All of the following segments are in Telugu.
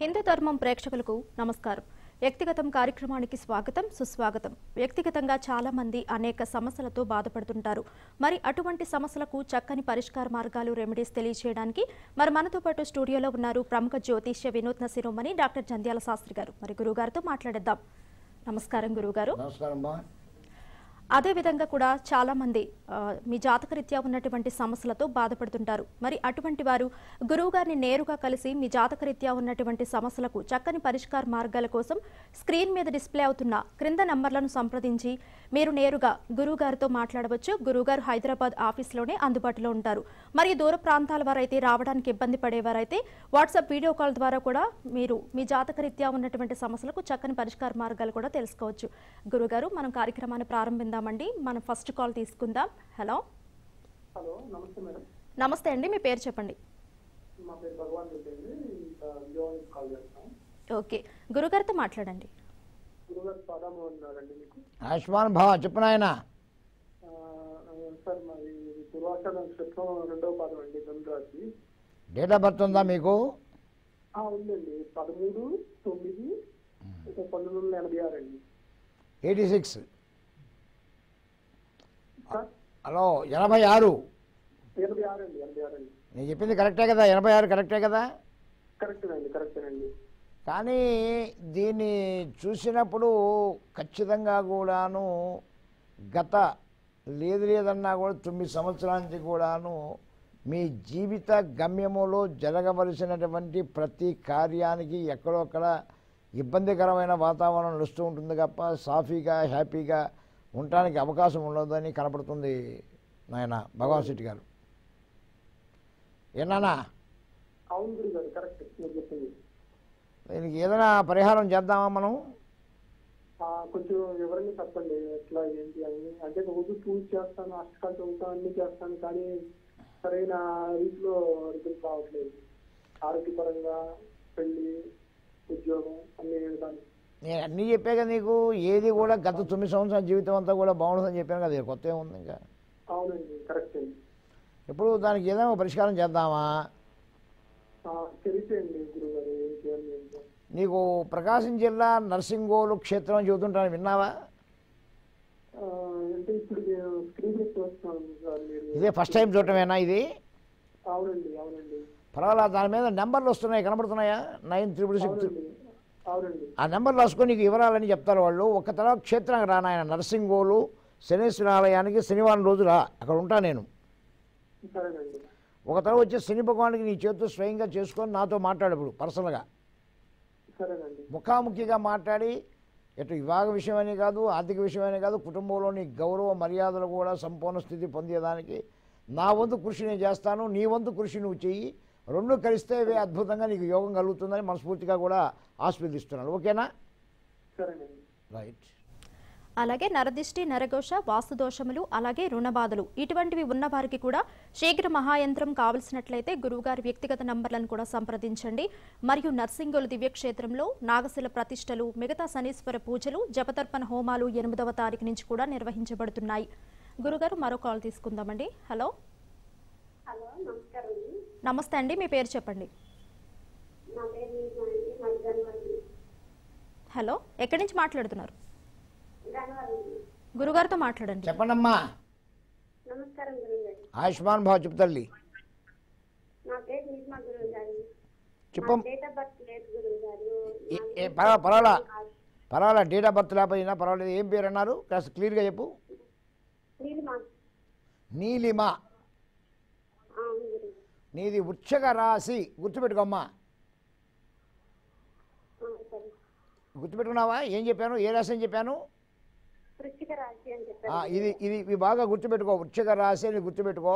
హిందూ ధర్మం ప్రేక్షకులకు నమస్కారం వ్యక్తిగతం కార్యక్రమానికి స్వాగతం సుస్వాగతం వ్యక్తిగతంగా చాలా మంది అనేక సమస్యలతో బాధపడుతుంటారు మరి అటువంటి సమస్యలకు చక్కని పరిష్కార మార్గాలు రెమెడీస్ తెలియజేయడానికి మరి మనతో పాటు స్టూడియోలో ఉన్నారు ప్రముఖ జ్యోతిష్య వినూత్న శిరోమణి డాక్టర్ జంధ్యాల శాస్త్రి గారు మరి గురుగారితో మాట్లాడేద్దాం నమస్కారం గురుగారు నమస్కారం బా అదే విధంగా కూడా చాలా మంది ఆ, మీ జాతకరీత్యా ఉన్నటువంటి సమస్యలతో బాధపడుతుంటారు మరి అటువంటి వారు గురువు గారిని నేరుగా కలిసి మీ జాతకరీత్యా ఉన్నటువంటి సమస్యలకు చక్కని పరిష్కార మార్గాల కోసం స్క్రీన్ మీద డిస్ప్లే అవుతున్న క్రింద నంబర్లను సంప్రదించి మీరు నేరుగా గురువు గారితో మాట్లాడవచ్చు గురువు గారు హైదరాబాద్ ఆఫీస్లోనే అందుబాటులో ఉంటారు మరి దూర ప్రాంతాల వారైతే రావడానికి ఇబ్బంది పడేవారైతే వాట్సాప్ వీడియో కాల్ ద్వారా కూడా మీరు మీ జాతకరీత్యా ఉన్నటువంటి సమస్యలకు చక్కని పరిష్కార మార్గాలు కూడా తెలుసుకోవచ్చు గురుగారు మనం కార్యక్రమాన్ని ప్రారంభిద్దామండి మనం ఫస్ట్ కాల్ తీసుకుందాం హలో హలో నమస్తే మేడం నమస్తే అండి మీ పేరు చెప్పండి మా పేరు భగవాన్ రెడ్డి అండి ఇంకా విజయవాడ నుంచి కాల్ చేస్తాం ఓకే గురుగారితో మాట్లాడండి గురుగారు పాదాము ఉన్నారండి మీకు ఆయుష్మాన్ భవ చెప్పు నాయన ఆ, సార్ మరి పూర్వాష నక్షత్రం రెండవ పాదం అండి ధనురాశి డేట్ ఆఫ్ బర్త్ ఉందా మీకు ఆ, ఉందండి పదమూడు తొమ్మిది పంతొమ్మిది వందల ఎనభై ఆరు అండి ఎయిటీ సిక్స్ సార్ హలో ఎనభై ఆరు ఎనభై ఆరు అండి ఎనభై ఆరు అండి నేను చెప్పింది కరెక్టే కదా ఎనభై ఆరు కరెక్టే కదా కరెక్టేనండి కరెక్టేనండి కానీ దీన్ని చూసినప్పుడు ఖచ్చితంగా కూడాను గత లేదు లేదన్నా కూడా తొమ్మిది సంవత్సరాల నుంచి కూడాను మీ జీవిత గమ్యములో జరగవలసినటువంటి ప్రతి కార్యానికి ఎక్కడొక్కడ ఇబ్బందికరమైన వాతావరణం నడుస్తూ ఉంటుంది తప్ప సాఫీగా హ్యాపీగా ఉండటానికి అవకాశం ఉండదని కనపడుతుంది నాయన భగవాన్ శెట్టి గారు ఏనానా అవును గురుగారు కరెక్ట్ మీరు చెప్పింది దీనికి ఏదైనా పరిహారం చేద్దామా మనం ఆ, కొంచెం వివరంగా చెప్పండి ఎట్లా ఏంటి అని అంటే రోజు పూజ చేస్తాను అష్టకాలు చదువుతాను అన్ని చేస్తాను కానీ సరైన రీతిలో రిజల్ట్ రావట్లేదు ఆరోగ్యపరంగా పెళ్లి ఉద్యోగం అన్ని విధాలు నేను అన్నీ చెప్పా కదా నీకు ఏది కూడా గత తొమ్మిది సంవత్సరాల జీవితం అంతా కూడా బాగుంటుందని చెప్పాను కదా ఇక కొత్త ఏముంది ఇంకా అవునండి కరెక్ట్ అండి ఇప్పుడు దానికి ఏదైనా ఒక పరిష్కారం చేద్దామా ఆ, తెలిసేయండి గురువు గారు ఏం చేయాలి ఏంటో నీకు ప్రకాశం జిల్లా నర్సింగోలు క్షేత్రం అని చెబుతుంటాను విన్నావా ఆ, అంటే ఇప్పుడు నేను స్క్రీన్ మీద చూస్తున్నాను సార్ మీరు ఇదే ఫస్ట్ టైం చూడటమేనా ఇది అవునండి అవునండి పర్వాలా దాని మీద నెంబర్లు వస్తున్నాయి కనబడుతున్నాయా నైన్ త్రిబుల్ సిక్స్ అవునండి అవునండి ఆ నెంబర్లు రాసుకొని నీకు వివరాలని చెప్తారు వాళ్ళు ఒక తర్వాత క్షేత్రానికి రానాయన నర్సింగోలు శనేశ్వర ఆలయానికి శనివారం రోజు రా అక్కడ ఉంటా నేను సరేనండి ఒక తర్వాత వచ్చి శని భగవానికి నీ చేతితో స్వయంగా చేసుకొని నాతో మాట్లాడప్పుడు పర్సనల్గా సరేనండి ముఖాముఖిగా మాట్లాడి ఎటు వివాహ విషయమని కాదు ఆర్థిక విషయమని కాదు కుటుంబంలోని గౌరవ మర్యాదలు కూడా సంపూర్ణ స్థితి పొందేదానికి నా వంతు కృషి నేను చేస్తాను నీ వంతు కృషి నువ్వు చెయ్యి రెండు కలిస్తే ఇవే అద్భుతంగా నీకు యోగం కలుగుతుందని మనస్ఫూర్తిగా కూడా ఆస్వాదిస్తున్నాను ఓకేనా సరేనండి రైట్ అలాగే నరదిష్టి నరఘోష వాస్తుదోషములు అలాగే రుణబాధలు ఇటువంటివి ఉన్న వారికి కూడా శీఘ్ర మహాయంత్రం కావలసినట్లయితే గురువుగారి వ్యక్తిగత నంబర్లను కూడా సంప్రదించండి మరియు నర్సింగుల దివ్యక్షేత్రంలో నాగశిల ప్రతిష్టలు మిగతా శనీశ్వర పూజలు జపతర్పణ హోమాలు ఎనిమిదవ తారీఖు నుంచి కూడా నిర్వహించబడుతున్నాయి గురుగారు మరో కాల్ తీసుకుందామండి హలో హలో నమస్కారం అండి నమస్తే అండి మీ పేరు చెప్పండి నా పేరు నీలిమా అండి మాది గన్నవరం హలో ఎక్కడి నుంచి మాట్లాడుతున్నారు గన్నవరం గురుగారితో మాట్లాడండి చెప్పండమ్మా నమస్కారం గురువు గారు ఆయుష్మాన్ భావ చెప్పు తల్లి నా పేరు నీలిమా గురువు గారు చెప్పం నా డేట్ ఆఫ్ బర్త్ లేదు గురువు గారు ఏ- ఏ పర్వా పర్వాలా పర్వాలా డేట్ ఆఫ్ బర్త్ లేకపోయినా పర్వాలేదు ఏం పేరు అన్నారు కాస్త క్లియర్గా చెప్పు నీలిమా నీలిమ ఆ, అవును గురువు నీది వృక్షక రాశి గుర్తుపెట్టుకోమ్మా ఆ, సరే గుర్తుపెట్టుకున్నావా ఏం చెప్పాను ఏ రాశి అని చెప్పాను వృశ్చిక రాశి అని ఆ, చెప్పారు ఇది ఇది ఇవి బాగా గుర్తుపెట్టుకో వృక్షక రాశి అని గుర్తుపెట్టుకో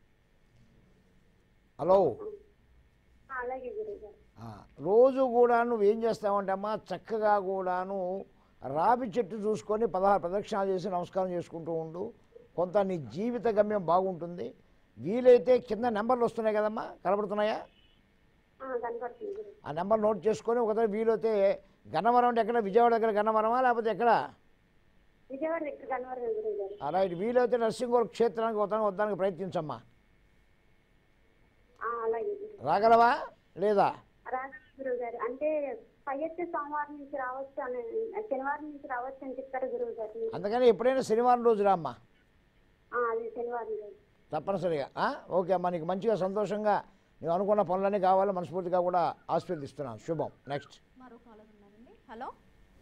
హలో ఆ, అలాగే గురువు గారు ఆ, రోజు కూడా నువ్వు ఏం చేస్తావంటే అమ్మా చక్కగా కూడాను రావి చెట్టు చూసుకొని పదహారు ప్రదక్షిణాలు చేసి నమస్కారం చేసుకుంటూ ఉండు కొంత నీ జీవిత గమ్యం బాగుంటుంది వీలైతే కింద నెంబర్లు వస్తున్నాయి కదమ్మా కనబడుతున్నాయా ఆ, కనపడుతుంది గురువు ఆ నెంబర్ నోట్ చేసుకొని ఒకసారి వీలైతే గన్నవరం అంటే ఎక్కడ విజయవాడ దగ్గర గన్నవరమా లేకపోతే ఎక్కడ విజయవాడ దగ్గర గన్నవరం గురువు గారు అలా ఇటు వీలైతే నరసింహ క్షేత్రానికి వద్దానికి వద్దానికి ప్రయత్నించమ్మా ఆ, అలాగే గురువు రాగలవా లేదా రా గురువు గారు అంటే పైఎత్తే సోమవారం నుంచి రావచ్చు అని శనివారం నుంచి రావచ్చు అని చెప్పారు గురువు గారు అందుకని ఎప్పుడైనా శనివారం రోజు రామ్మా ఆ, అది శనివారం రోజు తప్పనిసరిగా ఆ? ఓకే అమ్మా నీకు మంచిగా సంతోషంగా నువ్వు అనుకున్న పనులన్నీ కావాలి మనస్ఫూర్తిగా కూడా ఆశీర్వదిస్తున్నాను శుభం నెక్స్ట్ మరో కాలర్ ఉన్నారండి హలో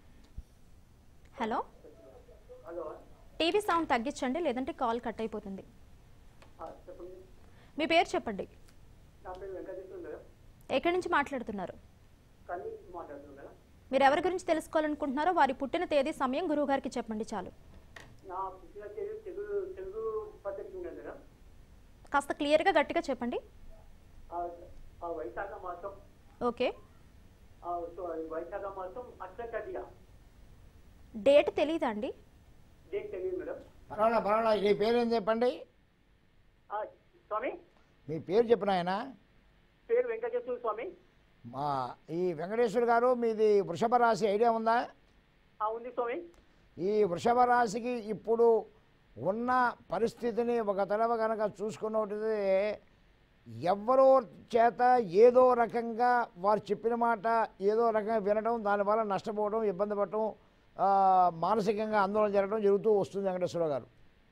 హలో టీవీ సౌండ్ తగ్గించండి లేదంటే కాల్ కట్ అయిపోతుంది చెప్పండి మీ పేరు చెప్పండి నా పేరు వెంకటేశ్వర మేడం ఎక్కడి నుంచి మాట్లాడుతున్నారు కానీ మాట్లాడుతున్నాను మేడం మీరు ఎవరి గురించి తెలుసుకోవాలనుకుంటున్నారో వారి పుట్టిన తేదీ సమయం గురువు గారికి చెప్పండి చాలు నా పుట్టిన తేదీ తెలుగు తెలుగు పద్ధతి ఉన్నది మేడం కాస్త క్లియర్గా గట్టిగా చెప్పండి ఆ- ఆ వైశాఖ మాసం ఓకే ఆ సో వైశాఖ మాసం అష్టకటిగా డేట్ తెలీదా అండి డేట్ తెలియదు మేడం పర్వాలా పర్వాలా నీ పేరు ఏం చెప్పండి ఆ, స్వామి మీ పేరు చెప్పిన ఆయన పేరు వెంకటేశ్వర స్వామి మా ఈ వెంకటేశ్వర గారు మీది వృషభ రాశి ఐడియా ఉందా ఆ ఉంది స్వామి ఈ వృషభ రాశికి ఇప్పుడు ఉన్న పరిస్థితిని ఒక తడవ కనుక చూసుకున్నట్టు ఎవరో చేత ఏదో రకంగా వారు చెప్పిన మాట ఏదో రకంగా వినడం దానివల్ల నష్టపోవడం ఇబ్బంది పడటం ఆ, మానసికంగా ఆందోళన జరగడం జరుగుతూ వస్తుంది వెంకటేశ్వర గారు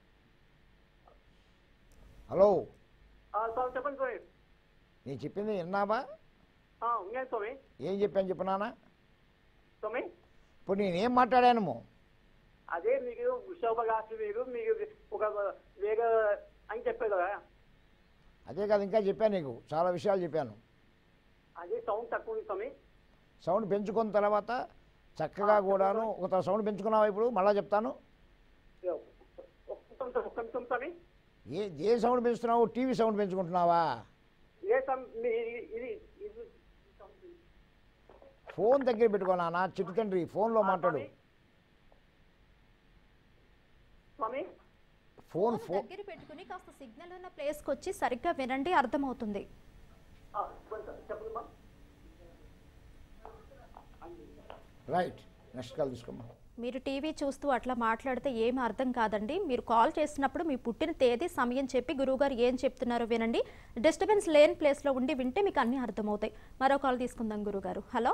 హలో ఆ, స్వామి చెప్పండి స్వామి నేను చెప్పింది విన్నావా ఆ, ఉన్నాను స్వామి ఏం చెప్పాను చెప్పినానా స్వామి ఇప్పుడు నేనేం మాట్లాడాను అదే మీకు వృషభ రాశి మీరు మీకు ఒక వేరే అని చెప్పారు కదా అదే కాదు ఇంకా చెప్పాను నీకు చాలా విషయాలు చెప్పాను అదే సౌండ్ తక్కువ ఉంది స్వామి సౌండ్ పెంచుకున్న తర్వాత చక్కగా కూడాను ఒక సౌండ్ పెంచుకున్నావా ఇప్పుడు మళ్ళా చెప్తాను ఒక్క నిమిషం ఒక్క నిమిషం స్వామి ఏ ఏ సౌండ్ పెంచుతున్నావు టీవీ సౌండ్ పెంచుకుంటున్నావా ఇదే స్వామి మీ- ఇది ఇది ఇది ఫోన్ దగ్గర పెట్టుకున్నా నా చిట్టు తండ్రి ఫోన్లో ఆ, మాట్లాడు స్వామి. స్వామి ఫోన్ ఫోన్ దగ్గర పెట్టుకుని కాస్త సిగ్నల్ ఉన్న ప్లేస్కి వచ్చి సరిగ్గా వినండి అర్థమవుతుంది ఆ, చెప్పండి సార్, చెప్పండి మా రైట్ నెక్స్ట్ కాల్ తీసుకోమ్మా మీరు టీవీ చూస్తూ అట్లా మాట్లాడితే ఏమి అర్థం కాదండి మీరు కాల్ చేసినప్పుడు మీ పుట్టిన తేదీ సమయం చెప్పి గురువుగారు ఏం చెప్తున్నారో వినండి డిస్టర్బెన్స్ లేని ప్లేస్లో ఉండి వింటే మీకు అన్నీ అర్థమవుతాయి మరో కాల్ తీసుకుందాం గురువుగారు హలో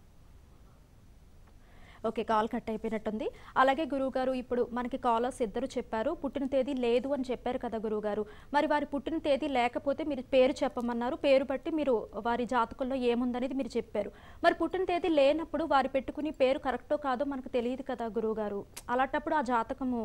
ఓకే కాల్ కట్ అయిపోయినట్టుంది అలాగే గురువుగారు ఇప్పుడు మనకి కాలర్స్ ఇద్దరు చెప్పారు పుట్టిన తేదీ లేదు అని చెప్పారు కదా గురువుగారు మరి వారి పుట్టిన తేదీ లేకపోతే మీరు పేరు చెప్పమన్నారు పేరు బట్టి మీరు వారి జాతకంలో ఏముందనేది మీరు చెప్పారు మరి పుట్టిన తేదీ లేనప్పుడు వారు పెట్టుకుని పేరు కరెక్టో కాదో మనకు తెలియదు కదా గురువుగారు అలాంటప్పుడు ఆ జాతకము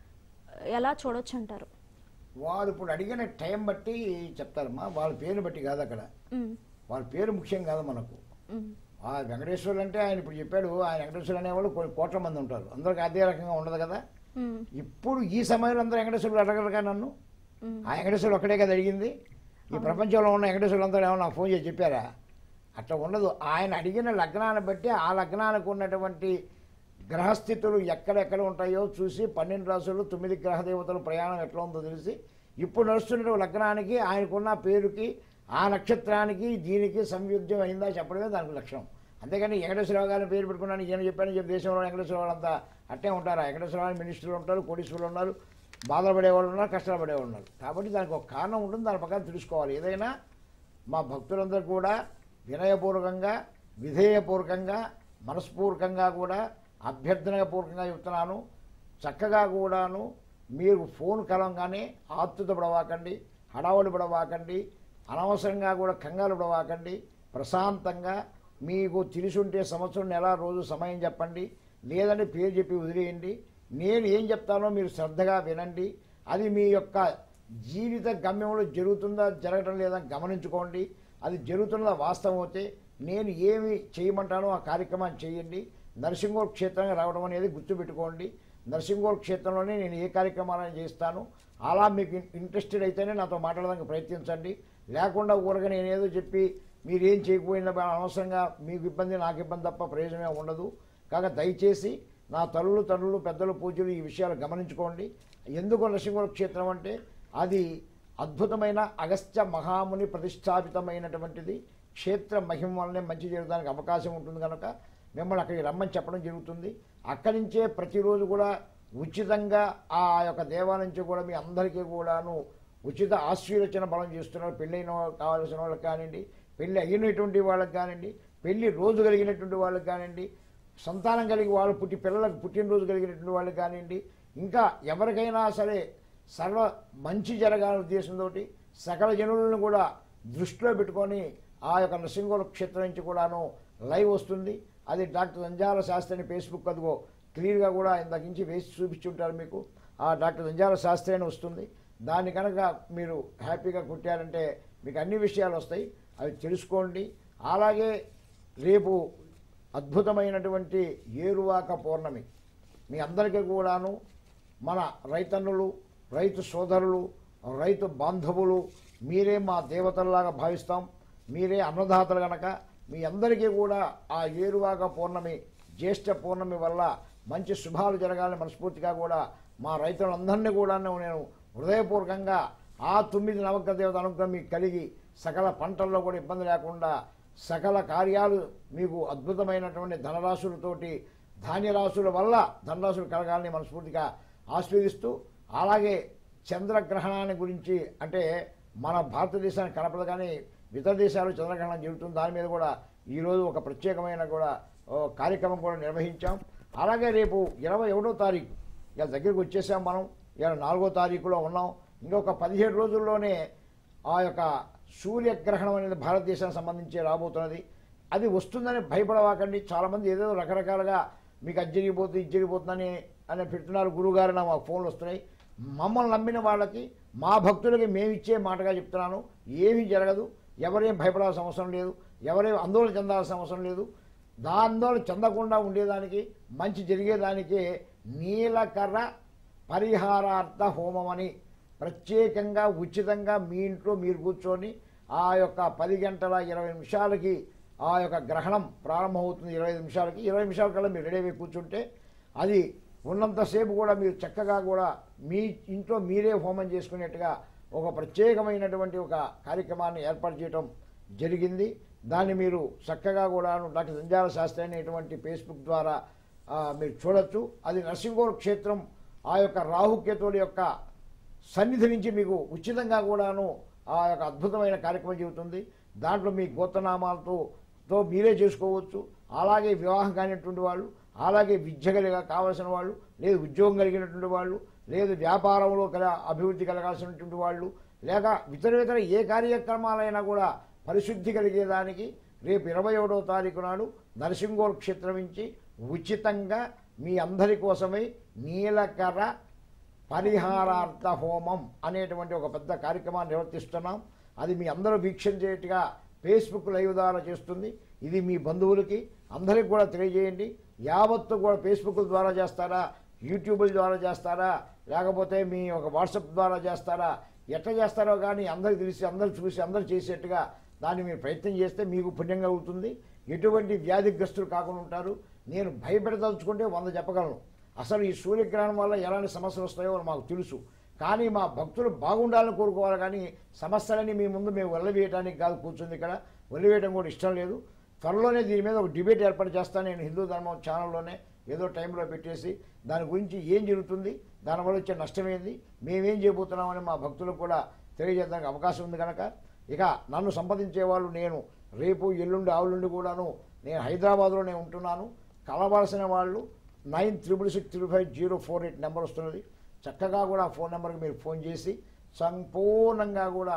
ఎలా చూడొచ్చు అంటారు వారు ఇప్పుడు అడిగిన టైం బట్టి చెప్తారమ్మా వాళ్ళ పేరు బట్టి కాదు అక్కడ ఉమ్, వాళ్ళ పేరు ముఖ్యం కాదు మనకు ఉమ్, ఆ వెంకటేశ్వరులు అంటే ఆయన ఇప్పుడు చెప్పాడు ఆయన వెంకటేశ్వరులు అనేవాళ్ళు కొన్ని కోట్ల మంది ఉంటారు అందరికి అదే రకంగా ఉండదు కదా ఉమ్, ఇప్పుడు ఈ సమయంలో అందరూ వెంకటేశ్వరులు అడగరుగా నన్ను ఉమ్. ఆ వెంకటేశ్వరులు ఒక్కడే కదా అడిగింది ఈ ప్రపంచంలో ఉన్న వెంకటేశ్వరులు అందరూ ఏమన్నా నాకు ఫోన్ చేసి చెప్పారా అట్లా ఉండదు ఆయన అడిగిన లగ్నాన్ని బట్టి ఆ లగ్నానికి ఉన్నటువంటి గ్రహస్థితులు ఎక్కడెక్కడ ఉంటాయో చూసి పన్నెండు రాసులు తొమ్మిది గ్రహ దేవతల ప్రయాణం ఎట్లా ఉందో తెలిసి ఇప్పుడు నడుస్తున్న లగ్నానికి ఆయనకున్న పేరుకి ఆ నక్షత్రానికి దీనికి సంయుగ్యం అయిందా చెప్పడమే దానికి లక్ష్యం అంతేగాని వెంకటేశ్వరరావు గారిని పేరు పెట్టుకున్నాను నేను చెప్పాను చెప్పి దేశంలో వెంకటేశ్వరరావు వాళ్ళంతా అట్టే ఉంటారు వెంకటేశ్వరరావు మినిస్టర్లు ఉంటారు కోటీశ్వరులు ఉన్నారు బాధలు పడేవాళ్ళు ఉన్నారు కష్టాలు పడేవాళ్ళు ఉన్నారు కాబట్టి దానికి ఒక కారణం ఉంటుంది దాని ప్రకారం తెలుసుకోవాలి ఏదైనా మా భక్తులందరూ కూడా వినయపూర్వకంగా విధేయపూర్వకంగా మనస్పూర్వకంగా కూడా అభ్యర్థనపూర్వకంగా చెప్తున్నాను చక్కగా కూడాను మీరు ఫోన్ కలవంగానే ఆతృత పడవాకండి హడావుడి పడవాకండి అనవసరంగా కూడా కంగారు పడవాకండి ప్రశాంతంగా మీకు తెలిసుంటే సంవత్సరం నెల రోజు సమయం చెప్పండి లేదంటే పేరు చెప్పి వదిలేయండి నేను ఏం చెప్తానో మీరు శ్రద్ధగా వినండి అది మీ యొక్క జీవిత గమ్యంలో జరుగుతుందా జరగటం లేదా గమనించుకోండి అది జరుగుతున్నదా వాస్తవం అయితే నేను ఏమి చేయమంటానో ఆ కార్యక్రమాన్ని చేయండి నరసింహోర్ క్షేత్రంగా రావడం అనేది గుర్తుపెట్టుకోండి నరసింహోర్ క్షేత్రంలోనే నేను ఏ కార్యక్రమాలను చేస్తాను అలా మీకు ఇన్- ఇంట్రెస్టెడ్ అయితేనే నాతో మాట్లాడడానికి ప్రయత్నించండి లేకుండా ఊరగా నేనేదో చెప్పి మీరేం చేయకపోయినా అనవసరంగా మీకు ఇబ్బంది నాకు ఇబ్బంది తప్ప ప్రయోజనమే ఉండదు కాగా దయచేసి నా తల్లులు తండ్రులు పెద్దలు పూజలు ఈ విషయాలు గమనించుకోండి ఎందుకు నరసింహ క్షేత్రం అంటే అది అద్భుతమైన అగస్త్య మహాముని ప్రతిష్టాపితమైనటువంటిది క్షేత్ర మహిమ వల్లనే మంచి జరగడానికి అవకాశం ఉంటుంది కనుక మిమ్మల్ని అక్కడికి రమ్మని చెప్పడం జరుగుతుంది అక్కడి నుంచే ప్రతిరోజు కూడా ఉచితంగా ఆ యొక్క దేవాలయం నుంచి కూడా మీ అందరికీ కూడాను ఉచిత ఆశీర్వచన బలం చేస్తున్నారు పెళ్ళైన వాళ్ళు కావాల్సిన వాళ్ళకి కానివ్వండి పెళ్ళి అయినటువంటి వాళ్ళకి కానివ్వండి పెళ్లి రోజు కలిగినటువంటి వాళ్ళకి కానివ్వండి సంతానం కలిగి వాళ్ళు పుట్టి పిల్లలకు పుట్టినరోజు కలిగినటువంటి వాళ్ళకి కానివ్వండి ఇంకా ఎవరికైనా సరే సర్వ మంచి జరగాలనే ఉద్దేశంతో సకల జనులను కూడా దృష్టిలో పెట్టుకొని ఆ యొక్క నరసింహోల క్షేత్రం నుంచి కూడాను లైవ్ వస్తుంది అది డాక్టర్ నంజాల శాస్త్రి అని ఫేస్బుక్ అదిగో క్లియర్గా కూడా ఇందాక నుంచి వేసి చూపించుంటారు మీకు ఆ డాక్టర్ నంజాల శాస్త్రి అని వస్తుంది దాన్ని కనుక మీరు హ్యాపీగా కుట్టారంటే మీకు అన్ని విషయాలు వస్తాయి అవి తెలుసుకోండి అలాగే రేపు అద్భుతమైనటువంటి ఏరువాక పౌర్ణమి మీ అందరికీ కూడాను మన రైతన్నులు రైతు సోదరులు రైతు బాంధవులు మీరే మా దేవతల్లాగా భావిస్తాం మీరే అన్నదాతలు గనక మీ అందరికీ కూడా ఆ ఏరువాక పౌర్ణమి జ్యేష్ఠ పౌర్ణమి వల్ల మంచి శుభాలు జరగాలని మనస్ఫూర్తిగా కూడా మా రైతులందరినీ కూడా నేను హృదయపూర్వకంగా ఆ తొమ్మిది నవగ్రహ దేవత అనుగ్రహం మీకు కలిగి సకల పంటల్లో కూడా ఇబ్బంది లేకుండా సకల కార్యాలు మీకు అద్భుతమైనటువంటి ధనరాశులతోటి ధాన్యరాశుల వల్ల ధనరాశులు కలగాలని మనస్ఫూర్తిగా ఆస్వాదిస్తూ అలాగే చంద్రగ్రహణాన్ని గురించి అంటే మన భారతదేశానికి కనపడదు కానీ ఇతర దేశాలు చంద్రగ్రహణం జరుగుతుంది దాని మీద కూడా ఈరోజు ఒక ప్రత్యేకమైన కూడా ఓ, కార్యక్రమం కూడా నిర్వహించాం అలాగే రేపు ఇరవై ఒకటో తారీఖు ఇక దగ్గరికి వచ్చేసాం మనం ఇవాళ నాలుగో తారీఖులో ఉన్నాం ఇంకొక పదిహేడు రోజుల్లోనే ఆ యొక్క సూర్యగ్రహణం అనేది భారతదేశానికి సంబంధించి రాబోతున్నది అది వస్తుందని భయపడవాకండి చాలామంది ఏదో రకరకాలుగా మీకు అది జరిగిపోతుంది ఇది జరిగిపోతుందని అని పెడుతున్నారు గురుగారు నా మాకు ఫోన్లు వస్తున్నాయి మమ్మల్ని నమ్మిన వాళ్ళకి మా భక్తులకి మేము ఇచ్చే మాటగా చెప్తున్నాను ఏమీ జరగదు ఎవరేం భయపడాల్సిన అవసరం లేదు ఎవరేం ఆందోళన చెందాల్సిన అవసరం లేదు దా ఆందోళన చెందకుండా ఉండేదానికి మంచి జరిగేదానికి నీలకర్ర పరిహారార్థ హోమం అని ప్రత్యేకంగా ఉచితంగా మీ ఇంట్లో మీరు కూర్చొని ఆ యొక్క పది గంటల ఇరవై నిమిషాలకి ఆ యొక్క గ్రహణం ప్రారంభమవుతుంది ఇరవై ఐదు నిమిషాలకి ఇరవై నిమిషాల కల్లా మీరు రెడీ అయిపోయి కూర్చుంటే అది ఉన్నంతసేపు కూడా మీరు చక్కగా కూడా మీ ఇంట్లో మీరే హోమం చేసుకునేట్టుగా ఒక ప్రత్యేకమైనటువంటి ఒక కార్యక్రమాన్ని ఏర్పాటు చేయడం జరిగింది దాన్ని మీరు చక్కగా కూడా డాక్టర్ సంజాల శాస్త్రి అనేటువంటి ఫేస్బుక్ ద్వారా ఆ, మీరు చూడొచ్చు అది నరసింహోర్ క్షేత్రం ఆ యొక్క రాహుకేతువుల యొక్క సన్నిధి నుంచి మీకు ఉచితంగా కూడాను ఆ యొక్క అద్భుతమైన కార్యక్రమం జరుగుతుంది దాంట్లో మీ గోత్రనామాలతో తో మీరే చేసుకోవచ్చు అలాగే వివాహం కానిటువంటి వాళ్ళు అలాగే విద్య కలిగ కావలసిన వాళ్ళు లేదు ఉద్యోగం కలిగినటువంటి వాళ్ళు లేదు వ్యాపారంలో కల అభివృద్ధి కలగాల్సినటువంటి వాళ్ళు లేక ఇతర ఇతర ఏ కార్యక్రమాలైనా కూడా పరిశుద్ధి కలిగేదానికి రేపు ఇరవై ఒకటో తారీఖు నాడు నరసింగోల్ క్షేత్రం నుంచి ఉచితంగా మీ అందరి కోసమై నీలకర్ర పరిహారార్థ హోమం అనేటువంటి ఒక పెద్ద కార్యక్రమాన్ని నిర్వర్తిస్తున్నాం అది మీ అందరూ వీక్షించేట్టుగా ఫేస్బుక్ లైవ్ ద్వారా చేస్తుంది ఇది మీ బంధువులకి అందరికి కూడా తెలియజేయండి యావత్తు కూడా ఫేస్బుక్ ద్వారా చేస్తారా యూట్యూబ్ ద్వారా చేస్తారా లేకపోతే మీ ఒక వాట్సాప్ ద్వారా చేస్తారా ఎట్లా చేస్తారో కానీ అందరికి తెలిసి అందరు చూసి అందరు చేసేట్టుగా దాన్ని మీరు ప్రయత్నం చేస్తే మీకు పుణ్యం కలుగుతుంది ఎటువంటి వ్యాధిగ్రస్తులు కాకుండా ఉంటారు నేను భయపెడదలుచుకుంటే వంద చెప్పగలను అసలు ఈ సూర్యగ్రహణం వల్ల ఎలాంటి సమస్యలు వస్తాయో మాకు తెలుసు కానీ మా భక్తులు బాగుండాలని కోరుకోవాలి కానీ సమస్యలని మీ ముందు మేము వెళ్ళవేయడానికి కాదు కూర్చుంది ఇక్కడ వెళ్ళవేయడం కూడా ఇష్టం లేదు త్వరలోనే దీని మీద ఒక డిబేట్ ఏర్పాటు చేస్తాను నేను హిందూ ధర్మం ఛానల్లోనే ఏదో టైంలో పెట్టేసి దాని గురించి ఏం జరుగుతుంది దానివల్ల వచ్చే నష్టం ఏంది మేమేం చేయబోతున్నామని మా భక్తులకు కూడా తెలియజేయడానికి అవకాశం ఉంది కనుక ఇక నన్ను సంపాదించే వాళ్ళు నేను రేపు ఎల్లుండి ఆవులుండి కూడాను నేను హైదరాబాద్లోనే ఉంటున్నాను కలవాల్సిన వాళ్ళు nine triple six three five zero four eight number వస్తున్నది చక్కగా కూడా ఆ ఫోన్ నెంబర్కి మీరు ఫోన్ చేసి సంపూర్ణంగా కూడా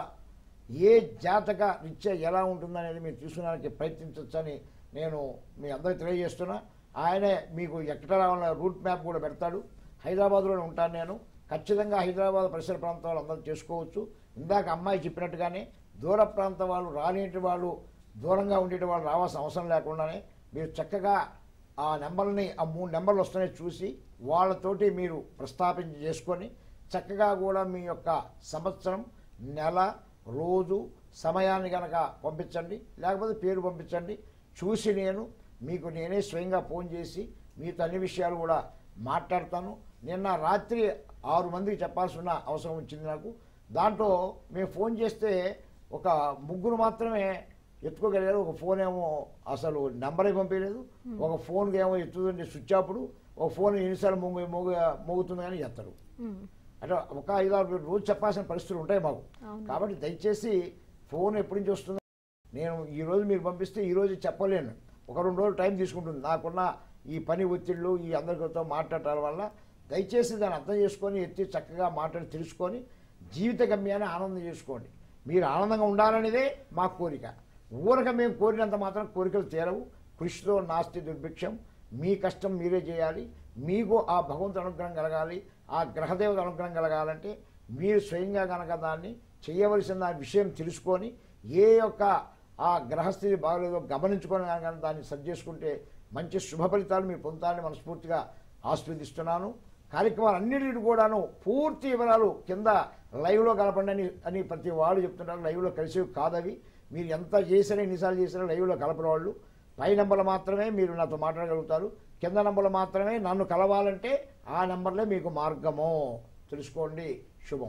ఏ జాతక రీత్యా ఎలా ఉంటుందనేది మీరు తీసుకున్నానికి ప్రయత్నించవచ్చని నేను మీ అందరికీ తెలియజేస్తున్నా ఆయనే మీకు ఎక్కడ రావాలన్న రూట్ మ్యాప్ కూడా పెడతాడు హైదరాబాద్లోనే ఉంటాను నేను ఖచ్చితంగా హైదరాబాద్ పరిసర ప్రాంతాలు అందరూ చేసుకోవచ్చు ఇందాక అమ్మాయి చెప్పినట్టుగానే దూర ప్రాంతం వాళ్ళు రానిటి వాళ్ళు దూరంగా ఉండేటి వాళ్ళు రావాల్సిన అవసరం లేకుండానే మీరు చక్కగా ఆ నెంబర్ని ఆ మూడు నెంబర్లు వస్తున్నాయి చూసి వాళ్ళతోటి మీరు ప్రస్తాపించి చేసుకొని చక్కగా కూడా మీ యొక్క సంవత్సరం నెల రోజు సమయాన్ని కనుక పంపించండి లేకపోతే పేరు పంపించండి చూసి నేను మీకు నేనే స్వయంగా ఫోన్ చేసి మీతో అన్ని విషయాలు కూడా మాట్లాడతాను నిన్న రాత్రి ఆరు మందికి చెప్పాల్సి ఉన్న అవసరం వచ్చింది నాకు దాంట్లో మేము ఫోన్ చేస్తే ఒక ముగ్గురు మాత్రమే ఎత్తుకోగలిగారు ఒక ఫోన్ ఏమో అసలు నెంబరే పంపించలేదు ఒక ఫోన్కి ఏమో ఎత్తుతుంటే స్విచ్ అప్పుడు ఒక ఫోన్ ఎన్నిసార్లు మోగు మోగు మోగుతుంది కానీ ఎత్తడు ఉమ్. అంటే ఒక ఐదు ఆరు రోజు చెప్పాల్సిన పరిస్థితులు ఉంటాయి మాకు అవును. కాబట్టి దయచేసి ఫోన్ ఎప్పటి నుంచి వస్తుంది నేను ఈరోజు మీరు పంపిస్తే ఈరోజు చెప్పలేను ఒక రెండు రోజులు టైం తీసుకుంటుంది నాకున్న ఈ పని ఒత్తిళ్ళు ఈ అందరితో మాట్లాడటం వల్ల దయచేసి దాన్ని అర్థం చేసుకొని ఎత్తి చక్కగా మాట్లాడి తెలుసుకొని జీవిత గమ్యాన్ని ఆనందం చేసుకోండి మీరు ఆనందంగా ఉండాలనేదే మా కోరిక ఊరక మేము కోరినంత మాత్రం కోరికలు తీరవు కృషితో నాస్తి దుర్భిక్షం మీ కష్టం మీరే చేయాలి మీకు ఆ భగవంతుడు అనుగ్రహం కలగాలి ఆ గ్రహదేవత అనుగ్రహం కలగాలంటే మీరు స్వయంగా కనుక దాన్ని చేయవలసిన దాని విషయం తెలుసుకొని ఏ యొక్క ఆ గ్రహస్థితి బాగలేదో గమనించుకొని కనుక దాన్ని సరి చేసుకుంటే మంచి శుభ ఫలితాలు మీరు పొందుతారని మనస్ఫూర్తిగా ఆస్వాదిస్తున్నాను కార్యక్రమాలన్నిటిని కూడాను పూర్తి వివరాలు కింద లైవ్లో కలపండి అని అని ప్రతి వాళ్ళు చెప్తుంటారు లైవ్లో కలిసేవి కాదవి మీరు ఎంత చేసినా ఎన్నిసార్లు చేసినా లైవ్లో కలపని వాళ్ళు పై నెంబర్లు మాత్రమే మీరు నాతో మాట్లాడగలుగుతారు కింద నెంబర్లు మాత్రమే నన్ను కలవాలంటే ఆ నెంబర్లే మీకు మార్గము తెలుసుకోండి శుభం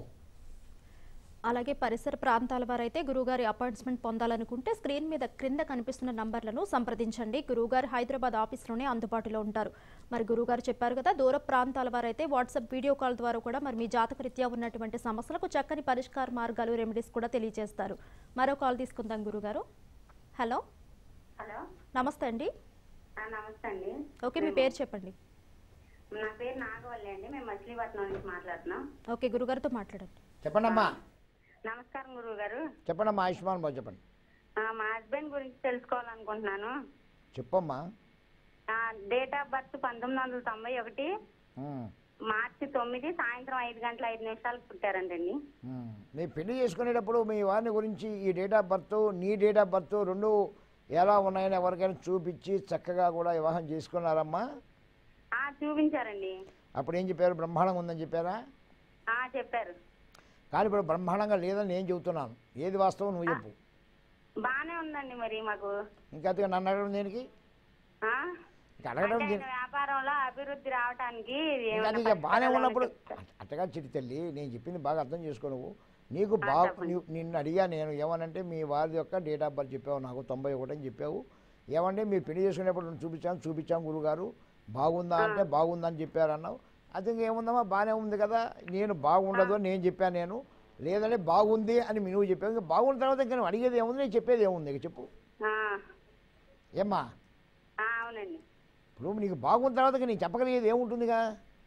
అలాగే పరిసర ప్రాంతాల వారైతే గురుగారి అపాయింట్మెంట్ పొందాలనుకుంటే స్క్రీన్ మీద క్రింద కనిపిస్తున్న నంబర్లను సంప్రదించండి గురుగారు హైదరాబాద్ ఆఫీస్లోనే అందుబాటులో ఉంటారు మరి గురుగారు చెప్పారు కదా దూర ప్రాంతాల వారైతే వాట్సాప్ వీడియో కాల్ ద్వారా కూడా మరి మీ జాతకరీత్యా ఉన్నటువంటి సమస్యలకు చక్కని పరిష్కార మార్గాలు రెమెడీస్ కూడా తెలియజేస్తారు మరో కాల్ తీసుకుందాం గురుగారు హలో హలో నమస్తే అండి ఆ, నమస్తే అండి ఓకే మీ పేరు చెప్పండి నా పేరు నాగవల్లి అండి మేము మచిలీపట్నం నుంచి మాట్లాడుతున్నాం ఓకే గురుగారితో మాట్లాడండి చెప్పండమ్మా నమస్కారం గురువు గారు చెప్పండమ్మా ఆయుష్మాన్ బాబు చెప్పండి మా హస్బెండ్ గురించి తెలుసుకోవాలనుకుంటున్నాను చెప్పమ్మా డేట్ ఆఫ్ బర్త్ పంతొమ్మిది వందల తొంభై ఒకటి ఉమ్, మార్చి తొమ్మిది సాయంత్రం ఐదు గంటల ఐదు నిమిషాలకు పుట్టారంటండి ఉమ్. మీ పెళ్లి చేసుకునేటప్పుడు మీ వారిని గురించి ఈ డేట్ ఆఫ్ బర్త్ నీ డేట్ ఆఫ్ బర్త్ రెండు ఎలా ఉన్నాయని ఎవరికైనా చూపించి చక్కగా కూడా వివాహం చేసుకున్నారమ్మా ఆ, చూపించారండి అప్పుడు ఏం చెప్పారు బ్రహ్మాండంగా ఉందని చెప్పారా ఆ, చెప్పారు కానీ ఇప్పుడు బ్రహ్మాండంగా లేదని నేను చెబుతున్నాను ఏది వాస్తవం నువ్వు చెప్పు బానే ఉందండి మరి మాకు ఇంకా అదిగా నన్ను అడగడం దేనికి ఆ? ఇంకా అడగడం అంటే దేనికి ఆయన వ్యాపారంలో అభివృద్ధి రావటానికి ఇంకా అది ఇక బాగానే ఉన్నప్పుడు అట్టగా చిట్టి తల్లి నేను చెప్పింది బాగా అర్థం చేసుకో నువ్వు నీకు బాగు నీ- నిన్ను అడిగా నేను ఏమనంటే మీ వారి యొక్క డేట్ ఆఫ్ బర్త్ చెప్పావు నాకు తొంభై ఒకటి అని చెప్పావు ఏమంటే మీరు పెళ్లి చేసుకునేప్పుడు నేను చూపించాను చూపించాం గురుగారు బాగుందా అంటే బాగుందని చెప్పారు అన్నావు అది ఇంకేముందమ్మా బాగానే ఉంది కదా నేను బాగుండదు అని నేను చెప్పాను నేను లేదంటే బాగుంది అని నువ్వు చెప్పావు ఇంకా బాగున్న తర్వాత ఇంకా నువ్వు అడిగేది ఏముంది నేను చెప్పేది ఏముంది ఇక చెప్పు ఆ, ఏమ్మా ఆ, అవునండి ఇప్పుడు నీకు బాగున్న తర్వాత ఇంకా నేను చెప్పగలిగేది ఏముంటుందిగా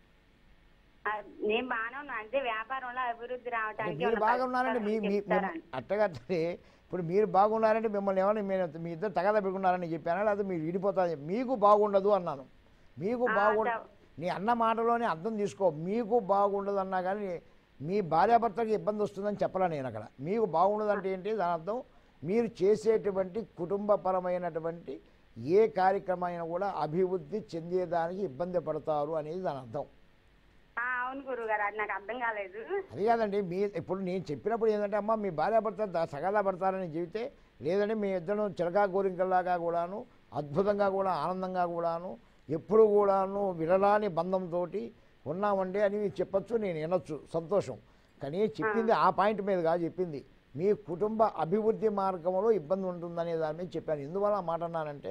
ఆ, నేను బాగానే ఉన్నా అంటే వ్యాపారంలో అభివృద్ధి అంటే రావటానికి మీరు ఉన్న బాగా ఉన్నారంటే మీ పరిష్కారం మీ చెప్తారా? మిమ్మ- అట్టగా అంటే ఇప్పుడు మీరు బాగున్నారంటే మిమ్మల్ని ఏమన్నా మీరు మీ ఇద్దరు తగదా పెట్టుకున్నారని చెప్పానా లేదా మీరు విడిపోతారు మీకు బాగుండదు అన్నాను మీకు ఆ, బాగుండ చ- నీ అన్న మాటలోనే అర్థం తీసుకో మీకు బాగుండదు అన్నా కానీ మీ భార్యాభర్తకి ఇబ్బంది వస్తుందని చెప్పలే నేను అక్కడ మీకు బాగుండదు అంటే ఏంటి దాని అర్థం మీరు చేసేటువంటి కుటుంబపరమైనటువంటి ఏ కార్యక్రమైనా కూడా అభివృద్ధి చెందేదానికి ఇబ్బంది పడతారు అనేది దాని అర్థం ఆ, అవును గురువు గారు అది నాకు అర్థం కాలేదు అది కాదండి మీ ఇప్పుడు నేను చెప్పినప్పుడు ఏంటంటే అమ్మ మీ భార్యాభర్త ద- సగలా పడతారని చెబితే లేదంటే మీ ఇద్దరు చిలకా గోరింకల్లాగా కూడాను అద్భుతంగా కూడా ఆనందంగా కూడాను ఎప్పుడు కూడాను విడరాని బంధంతో ఉన్నామండి అని మీరు చెప్పొచ్చు నేను వినొచ్చు సంతోషం కానీ చెప్పింది ఆ పాయింట్ మీద కాదు చెప్పింది మీ కుటుంబ అభివృద్ధి మార్గంలో ఇబ్బంది ఉంటుందనే దాని మీద చెప్పాను ఎందువల్ల ఆ మాట అన్నానంటే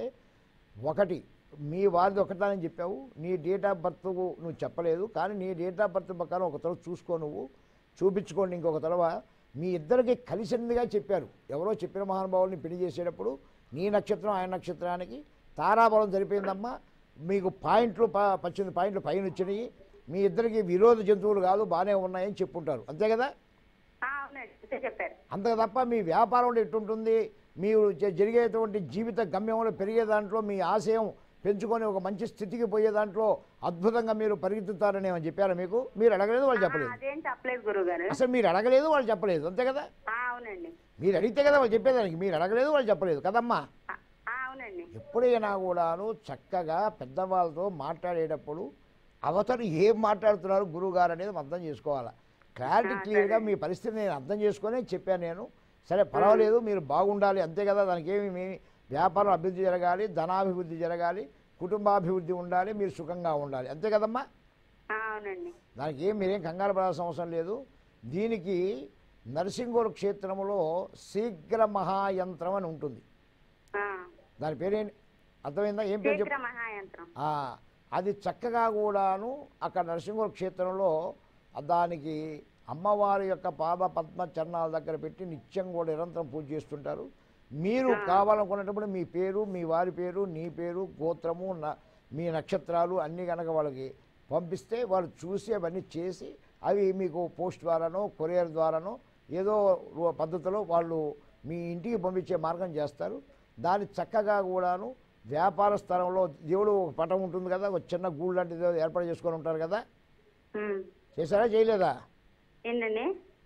ఒకటి మీ వారిది ఒకటానని చెప్పావు నీ డేట్ ఆఫ్ బర్త్ నువ్వు చెప్పలేదు కానీ నీ డేట్ ఆఫ్ బర్త్ ప్రకారం ఒక తరవ చూసుకో నువ్వు చూపించుకోండి ఇంకొక తరవ మీ ఇద్దరికి కలిసిందిగా చెప్పారు ఎవరో చెప్పిన మహానుభావుల్ని పెళ్లి చేసేటప్పుడు నీ నక్షత్రం ఆయన నక్షత్రానికి తారాబలం సరిపోయిందమ్మా మీకు పాయింట్లు ప- పద్దెనిమిది పాయింట్లు పైన వచ్చినాయి మీ ఇద్దరికి విరోధ జంతువులు కాదు బాగానే ఉన్నాయని చెప్పుంటారు అంతే కదా ఆ, అవునండి అంతే చెప్పారు అంతకు తప్ప మీ వ్యాపారంలో ఎట్టుంటుంది మీరు జ- జరిగేటువంటి జీవిత గమ్యంలో పెరిగే దాంట్లో మీ ఆశయం పెంచుకొని ఒక మంచి స్థితికి పోయే దాంట్లో అద్భుతంగా మీరు పరిగెత్తుతారని ఏమని చెప్పారా మీకు మీరు అడగలేదు వాళ్ళు చెప్పలేదు అదేం చెప్పలేదు గురువు గారు అసలు మీరు అడగలేదు వాళ్ళు చెప్పలేదు అంతే కదా ఆ, అవునండి మీరు అడిగితే కదా వాళ్ళు చెప్పేదానికి మీరు అడగలేదు వాళ్ళు చెప్పలేదు కదమ్మా ఆ, ఆ, అవునండి ఎప్పుడైనా కూడాను చక్కగా పెద్దవాళ్ళతో మాట్లాడేటప్పుడు అవతలు ఏం మాట్లాడుతున్నారు గురువుగారు అనేది మనం అర్థం చేసుకోవాలి క్లారిటీ క్లియర్గా మీ పరిస్థితి నేను అర్థం చేసుకొని చెప్పాను నేను సరే పర్వాలేదు మీరు బాగుండాలి అంతే కదా దానికి ఏమి మీ వ్యాపారం అభివృద్ధి జరగాలి ధనాభివృద్ధి జరగాలి కుటుంబాభివృద్ధి ఉండాలి మీరు సుఖంగా ఉండాలి అంతే కదమ్మా ఆ, అవునండి దానికి ఏం మీరేం కంగారు పడాల్సిన అవసరం లేదు దీనికి నరసింగూరు క్షేత్రంలో శీఘ్ర మహాయంత్రం అని ఉంటుంది ఆ, దాని పేరేంటి అర్థమైందా ఏం పేరు చెప్పు శీఘ్ర మహాయంత్రం ఆ, అది చక్కగా కూడాను అక్కడ నరసింహ క్షేత్రంలో దానికి అమ్మవారి యొక్క పాద పద్మ చరణాల దగ్గర పెట్టి నిత్యం కూడా నిరంతరం పూజ చేస్తుంటారు మీరు కావాలనుకున్నప్పుడు మీ పేరు మీ వారి పేరు నీ పేరు గోత్రము న- మీ నక్షత్రాలు అన్నీ కనుక వాళ్ళకి పంపిస్తే వాళ్ళు చూసి అవన్నీ చేసి అవి మీకు పోస్ట్ ద్వారానో కొరియర్ ద్వారానో ఏదో రూ- పద్ధతిలో వాళ్ళు మీ ఇంటికి పంపించే మార్గం చేస్తారు దాన్ని చక్కగా కూడాను వ్యాపార స్థలంలో దేవుడు ఒక పటం ఉంటుంది కదా ఒక చిన్న గూడు లాంటిది ఏదో ఏర్పాటు చేసుకొని ఉంటారు కదా ఉమ్. చేశారా చేయలేదా ఏంటండి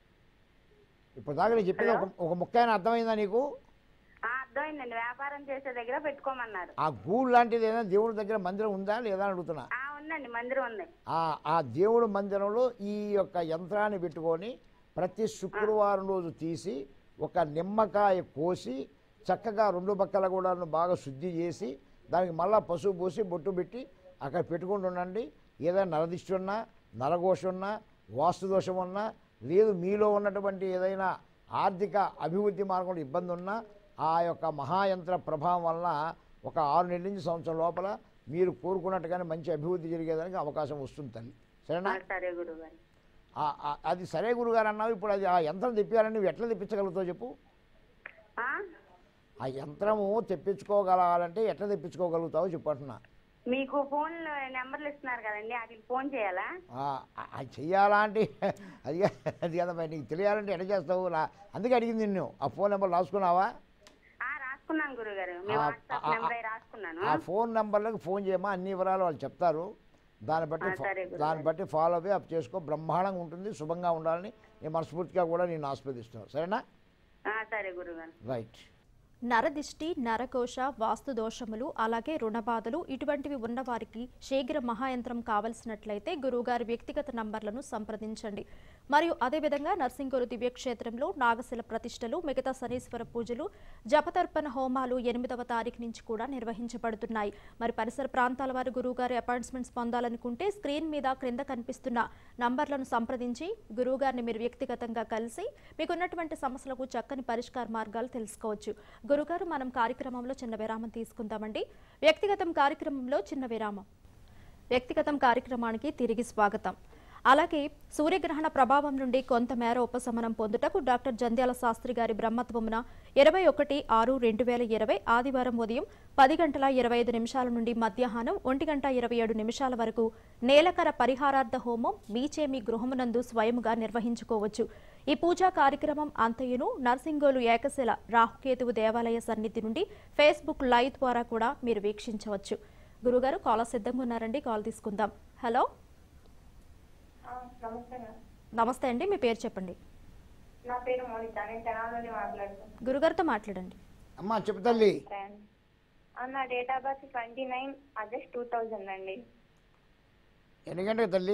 ఇప్పుడు దాకా నేను చెప్పేది ఒక ఒక ముక్క అయినా అర్థమైందా నీకు ఆ, అర్థమైందండి వ్యాపారం చేసే దగ్గర పెట్టుకోమన్నారు ఆ గూడు లాంటిది ఏదైనా దేవుడి దగ్గర మందిరం ఉందా లేదా అని అడుగుతున్నా ఆ ఉందండి మందిరం ఉంది ఆ ఆ దేవుడు మందిరంలో ఈ యొక్క యంత్రాన్ని పెట్టుకొని ప్రతి శుక్రవారం రోజు తీసి ఒక నిమ్మకాయ కోసి చక్కగా రెండు పక్కల కూడా బాగా శుద్ధి చేసి దానికి మళ్ళా పసుపు పోసి బొట్టు పెట్టి అక్కడ పెట్టుకుంటూ ఉండండి ఏదైనా నరదిష్టి ఉన్నా నరఘోష ఉన్నా వాస్తు దోషం ఉన్నా లేదు మీలో ఉన్నటువంటి ఏదైనా ఆర్థిక అభివృద్ధి మార్గంలో ఇబ్బంది ఉన్నా ఆ యొక్క మహాయంత్ర ప్రభావం వలన ఒక ఆరు నెలల నుంచి సంవత్సరం లోపల మీరు కోరుకున్నట్టుగానే మంచి అభివృద్ధి జరిగేదానికి అవకాశం వస్తుంది తల్లి సరేనా ఆ, సరే గురువు గారు ఆ- ఆ- అది సరే గురుగారు అన్నావు ఇప్పుడు అది ఆ యంత్రం తెప్పియాలని నువ్వు ఎట్లా తెప్పించగలుగుతావు చెప్పు ఆ? ఆ యంత్రము తెప్పించుకోగలగాలంటే ఎట్లా తెప్పించుకోగలుగుతావో చెప్పు అంటున్నా మీకు ఫోన్ నెంబర్లు ఇస్తున్నారు కదండి వాటికి ఫోన్ చేయాలా ఆ, ఆ- అది చెయ్యాలా అంటే అది కా- అది కదమ్మా నీకు తెలియాలంటే ఎట్లా చేస్తావు నా అందుకే అడిగింది నిన్ను ఆ ఫోన్ నెంబర్ రాసుకున్నావా ఆ రాసుకున్నాను గురుగారు మీ ఆ, వాట్సాప్ ఆ, నెంబర్ రాసుకున్నాను ఆ ఫోన్ నెంబర్లకు ఫోన్ చేయమా అన్ని వివరాలు వాళ్ళు చెప్తారు దాన్ని బట్టి ఆ, ఫా- సరే గురుగారు. దాన్ని బట్టి ఫాలో అప్ అప్ చేసుకో బ్రహ్మాండంగా ఉంటుంది శుభంగా ఉండాలని నేను మనస్ఫూర్తిగా కూడా నేను ఆస్వాదిస్తున్నాను సరేనా ఆ, సరే గురుగారు రైట్ నరదిష్టి నరకోశ వాస్తు దోషములు అలాగే రుణబాధలు ఇటువంటివి ఉన్నవారికి శీఘ్ర మహాయంత్రం కావలసినట్లయితే గురువుగారి వ్యక్తిగత నంబర్లను సంప్రదించండి మరియు అదేవిధంగా నర్సింగూరు దివ్యక్షేత్రంలో నాగశిల ప్రతిష్టలు మిగతా శనీశ్వర పూజలు జపతర్పణ హోమాలు ఎనిమిదవ తారీఖు నుంచి కూడా నిర్వహించబడుతున్నాయి మరి పరిసర ప్రాంతాల వారు గురువుగారి అపాయింట్మెంట్స్ పొందాలనుకుంటే స్క్రీన్ మీద క్రింద కనిపిస్తున్న నంబర్లను సంప్రదించి గురువుగారిని మీరు వ్యక్తిగతంగా కలిసి మీకున్నటువంటి సమస్యలకు చక్కని పరిష్కార మార్గాలు తెలుసుకోవచ్చు గురుగారు మనం కార్యక్రమంలో చిన్న విరామం తీసుకుందామండి వ్యక్తిగతం కార్యక్రమంలో చిన్న విరామం వ్యక్తిగతం కార్యక్రమానికి తిరిగి స్వాగతం అలాగే సూర్యగ్రహణ ప్రభావం నుండి కొంతమేర ఉపశమనం పొందుటకు డాక్టర్ జంధ్యాల శాస్త్రి గారి బ్రహ్మత్వమున ఇరవై ఒకటి ఆరు రెండు వేల ఇరవై ఆదివారం ఉదయం పది గంటల ఇరవై ఐదు నిమిషాల నుండి మధ్యాహ్నం ఒంటి గంట ఇరవై ఏడు నిమిషాల వరకు నేలకర పరిహారార్థ హోమం మీచేమి గృహమునందు స్వయముగా నిర్వహించుకోవచ్చు ఈ పూజా కార్యక్రమం అంతయును నర్సింగోలు ఏకశిల రాహుకేతువు దేవాలయ సన్నిధి నుండి ఫేస్బుక్ లైవ్ ద్వారా కూడా మీరు వీక్షించవచ్చు గురుగారు కాల్ సిద్ధంగా ఉన్నారండి కాల్ తీసుకుందాం హలో నమస్తే మేడం నమస్తే అండి మీ పేరు చెప్పండి నా పేరు మోనిత నేను తెనాల నుండి మాట్లాడుతున్నాను గురుగారితో మాట్లాడండి అమ్మా చెప్పు తల్లి ఆ, నా date of birth twenty nine August two thousand అండి ఎన్ని గంటలకు తల్లి